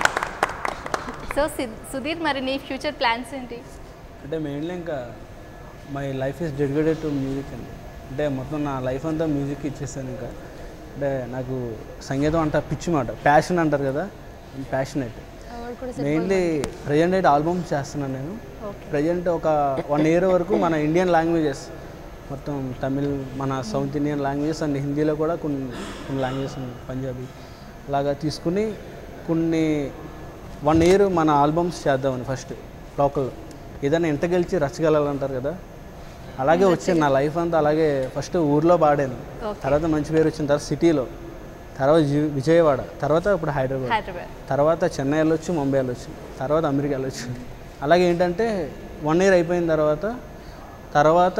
సి- సుధీర్ మరి నీ ఫ్యూచర్ ప్లాన్స్ ఏంటి అంటే మెయిన్లీ ఇంకా my life is dedicated to music అండి అంటే మొత్తం నా లైఫ్ అంతా మ్యూజిక్ ఇచ్చేసాను ఇంకా అంటే నాకు సంగీతం అంట పిచ్చి మాట ప్యాషన్ అంటారు కదా ప్యాషనెట్ మెయిన్లీ ప్రజెంట్ అయితే ఆల్బమ్స్ చేస్తున్నాను నేను ప్రజెంట్ ఒక వన్ ఇయర్ వరకు మన ఇండియన్ లాంగ్వేజెస్ మొత్తం తమిళ్ మన సౌత్ ఇండియన్ లాంగ్వేజెస్ అండ్ హిందీలో కూడా కొన్ని కొన్ని లాంగ్వేజెస్ ఉన్నాయి పంజాబీ అలాగా తీసుకుని కొన్ని వన్ ఇయర్ మన ఆల్బమ్స్ చేద్దామని ఫస్ట్ లోకల్ ఏదైనా ఇంట గెలిచి రచ్చగలాలంటారు కదా అలాగే వచ్చింది నా లైఫ్ అంతా అలాగే ఫస్ట్ ఊర్లో పాడాను తర్వాత మంచి పేరు వచ్చిన తర్వాత సిటీలో తర్వాత జి- విజయవాడ తర్వాత ఇప్పుడు హైదరాబాద్ హైదరాబాద్ తర్వాత చెన్నై వెళ్ళొచ్చు ముంబై వెళ్ళొచ్చు తర్వాత అమెరికా వెళ్ళొచ్చు అలాగే ఏంటంటే వన్ ఇయర్ అయిపోయిన తర్వాత తర్వాత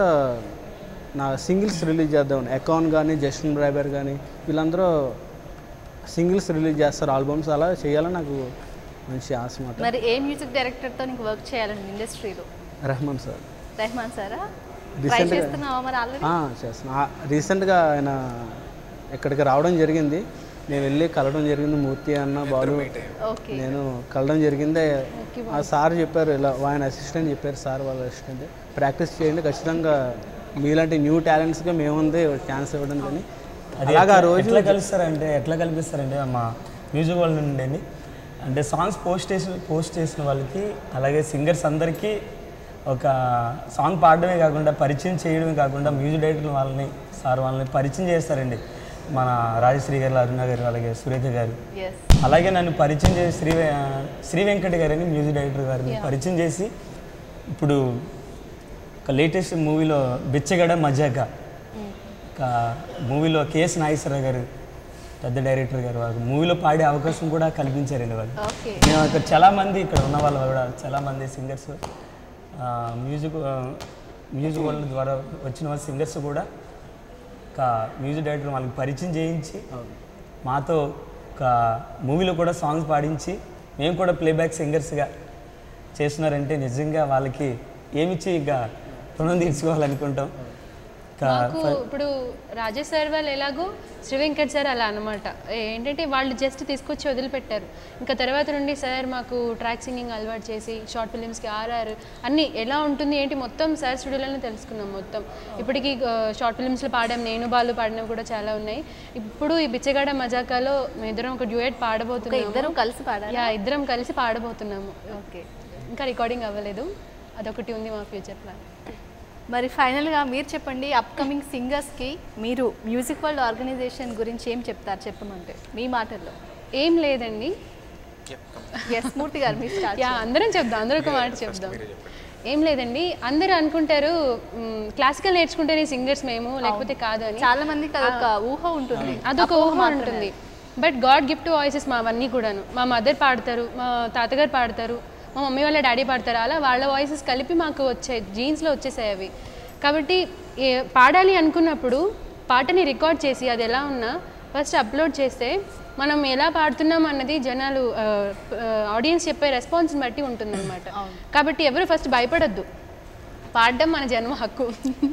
నా సింగిల్స్ రిలీజ్ చేద్దామని అకౌంట్ కానీ జస్టిన్ డ్రైవర్ కానీ వీళ్ళందరూ సింగిల్స్ రిలీజ్ చేస్తారు ఆల్బమ్స్ అలా చేయాలని నాకు మంచి ఆశ మాట మరి ఏ మ్యూజిక్ డైరెక్టర్తో నీకు వర్క్ చేయాలని ఇండస్ట్రీలో రెహమాన్ సార్ రెహమాన్ సారా ట్రై Recent గా- చేస్తున్నావా మరి ఆల్రెడీ ఆ, చేస్తున్నా ఆ, రీసెంట్గా ఆయన ఇక్కడికి రావడం జరిగింది నేను వెళ్ళి కలవడం జరిగింది మూర్తి అన్న బాలు ఓకే నేను కలవడం జరిగింది ఆ సార్ చెప్పారు ఇలా ఆయన అసిస్టెంట్ చెప్పారు సార్ వాళ్ళ అసిస్టెంట్ ప్రాక్టీస్ చేయండి ఖచ్చితంగా మీలాంటి న్యూ టాలెంట్స్గా మేముంది ఛాన్స్ ఇవ్వడం కానీ అది అలాగా ఆ ఎట్లా- రోజు ఎట్లా కలుస్తారంటే ఎట్లా కల్పిస్తారంటే మా మ్యూజిక్ వాళ్ళ నుండి అంటే సాంగ్స్ పోస్ట్ చేసిన పోస్ట్ చేసిన వాళ్ళకి అలాగే సింగర్స్ అందరికీ ఒక సాంగ్ పాడడమే కాకుండా పరిచయం చేయడమే కాకుండా మ్యూజిక్ డైరెక్టర్ వాళ్ళని సార్ వాళ్ళని పరిచయం చేస్తారండి మన రాజశ్రీ గారు అరుణ గారు అలాగే సురేఖ గారు ఎస్ అలాగే నన్ను పరిచయం చేసి శ్రీ వె- శ్రీ వెంకట గారని మ్యూజిక్ డైరెక్టర్ గారిని పరిచయం చేసి ఇప్పుడు ఒక లేటెస్ట్ మూవీలో బిచ్చగడ మజాక ఒక మూవీలో కేఎస్ నాగేశ్వరరావు గారు పెద్ద డైరెక్టర్ గారు వాళ్ళకి మూవీలో పాడే అవకాశం కూడా కల్పించారండి వాళ్ళు ఓకే మేము ఇక్కడ చాలామంది ఇక్కడ ఉన్న వాళ్ళు కూడా చాలామంది సింగర్స్ మ్యూజిక్ మ్యూజిక్ వాళ్ళ ద్వారా వచ్చిన వాళ్ళ సింగర్స్ కూడా ఒక మ్యూజిక్ డైరెక్టర్ వాళ్ళకి పరిచయం చేయించి మాతో ఒక మూవీలో కూడా సాంగ్స్ పాడించి మేము కూడా ప్లేబ్యాక్ సింగర్స్గా చేస్తున్నారంటే నిజంగా వాళ్ళకి ఏమిచ్చి ఇక రుణం తీర్చుకోవాలనుకుంటాం ఇంకా మాకు ఇప్పుడు రాజేష్ సార్ వాళ్ళు ఎలాగో శ్రీ వెంకట్ సార్ అలా అనమాట ఏంటంటే వాళ్ళు జస్ట్ తీసుకొచ్చి వదిలిపెట్టారు ఇంకా తర్వాత నుండి సార్ మాకు ట్రాక్ సింగింగ్ అలవాటు చేసి షార్ట్ ఫిలిమ్స్కి ఆర్ఆర్ అన్నీ ఎలా ఉంటుంది ఏంటి మొత్తం సార్ స్టూడియోలోనే తెలుసుకున్నాం మొత్తం ఇప్పటికి షార్ట్ ఫిలిమ్స్లో పాడాం నేను బాలు పాడినవి కూడా చాలా ఉన్నాయి ఇప్పుడు ఈ బిచ్చగాడ మజాకాలో మేము ఇద్దరం ఒక డ్యూయట్ ఒక పాడబోతున్నాము ఇద్దరం కలిసి పాడాలి యా ఇద్దరం కలిసి పాడబోతున్నాము ఓకే ఇంకా రికార్డింగ్ అవ్వలేదు అదొకటి ఉంది మా ఫ్యూచర్ ప్లాన్ మరి ఫైనల్గా మీరు చెప్పండి అప్కమింగ్ సింగర్స్కి మీరు మ్యూజిక్ వరల్డ్ ఆర్గనైజేషన్ గురించి ఏం చెప్తారు చెప్పమంటే మీ మాటల్లో ఏం లేదండి ఎస్ మూర్తి గారు మీరు స్టార్ట్ యా అందరం చెప్దాం అందరూ ఒక మాట చెప్దాం ఏం లేదండి అందరూ అనుకుంటారు క్లాసికల్ నేర్చుకుంటేనే సింగర్స్ మేము లేకపోతే కాదు అని చాలా మందికి అదొక ఊహ ఉంటుంది అదొక ఊహ ఉంటుంది బట్ గాడ్ గిఫ్ట్ వాయిసెస్ మావన్నీ కూడాను మా మదర్ పాడతారు మా తాతగారు పాడతారు మా మమ్మీ వాళ్ళ డాడీ పాడతారు అలా వాళ్ళ వాయిసెస్ కలిపి మాకు వచ్చాయి జీన్స్లో వచ్చేసాయి అవి కాబట్టి ఏ- పాడాలి అనుకున్నప్పుడు పాటని రికార్డ్ చేసి అది ఎలా ఉన్నా ఫస్ట్ అప్లోడ్ చేస్తే మనం ఎలా పాడుతున్నాం అన్నది జనాలు ఆడియన్స్ చెప్పే రెస్పాన్స్ని బట్టి ఉంటుందన్నమాట కాబట్టి ఎవరు ఫస్ట్ భయపడొద్దు పాడడం మన జన్మ హక్కు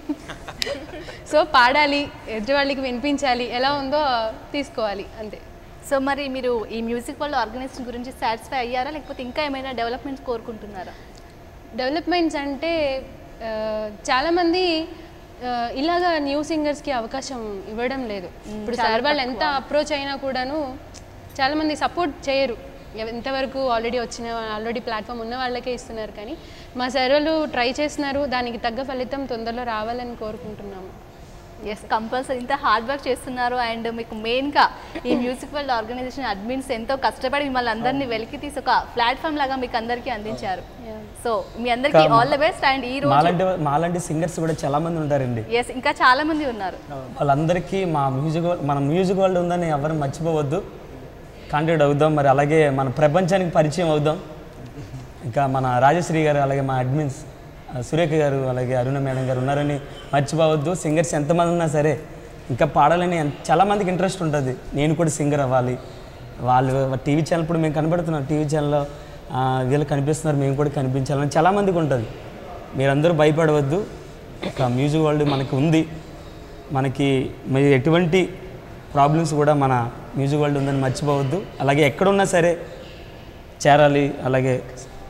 సో పాడాలి ఎదుటి వాళ్ళకి వినిపించాలి ఎలా ఉందో తీసుకోవాలి అంతే సో మరి మీరు ఈ మ్యూజిక్ వరల్డ్ ఆర్గనైజేషన్ గురించి సాటిస్ఫై అయ్యారా లేకపోతే ఇంకా ఏమైనా డెవలప్మెంట్స్ కోరుకుంటున్నారా డెవలప్మెంట్స్ అంటే ఆ, చాలామంది ఆ, ఇలాగా న్యూ సింగర్స్కి అవకాశం ఇవ్వడం లేదు ఇప్పుడు సార్ వాళ్ళు ఎంత అప్రోచ్ అయినా కూడాను చాలామంది సపోర్ట్ చేయరు ఎవ- ఎంతవరకు ఆల్రెడీ వచ్చిన ఆల్రెడీ ప్లాట్ఫామ్ ఉన్న వాళ్ళకే ఇస్తున్నారు కానీ మా సార్ వాళ్ళు ట్రై చేస్తున్నారు దానికి తగ్గ ఫలితం తొందరలో రావాలని కోరుకుంటున్నాము ఎస్ కంపల్సరీ ఇంత హార్డ్ వర్క్ చేస్తున్నారు అండ్ మీకు మెయిన్గా ఈ మ్యూజిక్ వరల్డ్ ఆర్గనైజేషన్ అడ్మిన్స్ ఎంతో కష్టపడి మిమ్మల్ని అందరినీ వెలికి తీసి ఒక ప్లాట్ఫామ్ లాగా మీకు అందరికీ అందించారు సో మీ అందరికీ ఆల్ ద బెస్ట్ అండ్ ఈ రోజు మాలాంటి మాలాంటి సింగర్స్ కూడా చాలా మంది ఉంటారండి ఎస్ ఇంకా చాలా మంది ఉన్నారు వాళ్ళందరికీ మా మ్యూజిక్ వరల్డ్- మన మ్యూజిక్ వరల్డ్ ఉందని ఎవరు మర్చిపోవద్దు కాంటాక్ట్ అవుదాం మరి అలాగే మన ప్రపంచానికి పరిచయం అవుదాం ఇంకా మన రాజశ్రీ గారు అలాగే మా అడ్మిన్స్ ఆ, సురేఖ గారు అలాగే అరుణ మేడం గారు ఉన్నారని మర్చిపోవద్దు సింగర్స్ ఎంతమంది ఉన్నా సరే ఇంకా పాడాలని ఎంత- చాలామందికి ఇంట్రెస్ట్ ఉంటుంది నేను కూడా సింగర్ అవ్వాలి వాళ్ళు టీవీ ఛానల్ ఇప్పుడు మేము కనబడుతున్నాం టీవీ ఛానల్లో ఆ, వీళ్ళు కనిపిస్తున్నారు మేము కూడా కనిపించాలని చాలామందికి ఉంటుంది మీరందరూ భయపడవద్దు ఒక మ్యూజిక్ వరల్డ్ మనకి ఉంది మనకి మరి ఎటువంటి ప్రాబ్లమ్స్ కూడా మన మ్యూజిక్ వరల్డ్ ఉందని మర్చిపోవద్దు అలాగే ఎక్కడున్నా సరే చేరాలి అలాగే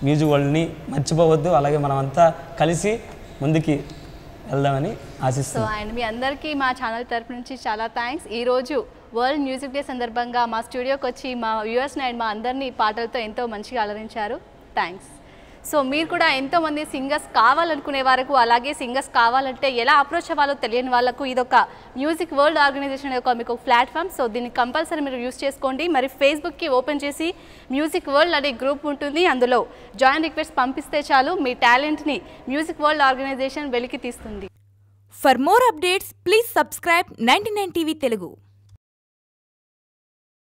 మ్యూజిక్ వరల్డ్ని మర్చిపోవద్దు అలాగే మనమంతా కలిసి ముందుకి వెళ్దామని సో ఆశిస్తున్నాం అండ్ మీ అందరికీ మా ఛానల్ తరపు నుంచి చాలా థ్యాంక్స్ ఈరోజు వరల్డ్ మ్యూజిక్ డే సందర్భంగా మా స్టూడియోకి వచ్చి మా వ్యూవర్స్ని అండ్ మా అందరినీ పాటలతో ఎంతో మంచిగా అలరించారు థ్యాంక్స్ సో మీరు కూడా ఎంతోమంది సింగర్స్ కావాలనుకునే వరకు అలాగే సింగర్స్ కావాలంటే ఎలా అప్రోచ్ అవ్వాలో తెలియని వాళ్ళకు ఇదొక మ్యూజిక్ వరల్డ్ ఆర్గనైజేషన్ యొక్క మీకు ప్లాట్ఫామ్ సో దీన్ని కంపల్సరీ మీరు యూస్ చేసుకోండి మరి ఫేస్బుక్కి ఓపెన్ చేసి మ్యూజిక్ వరల్డ్ అనే గ్రూప్ ఉంటుంది అందులో జాయిన్ రిక్వెస్ట్ పంపిస్తే చాలు మీ టాలెంట్ని మ్యూజిక్ వరల్డ్ ఆర్గనైజేషన్ వెలికి తీస్తుంది For more updates, please subscribe 99 TV Telugu.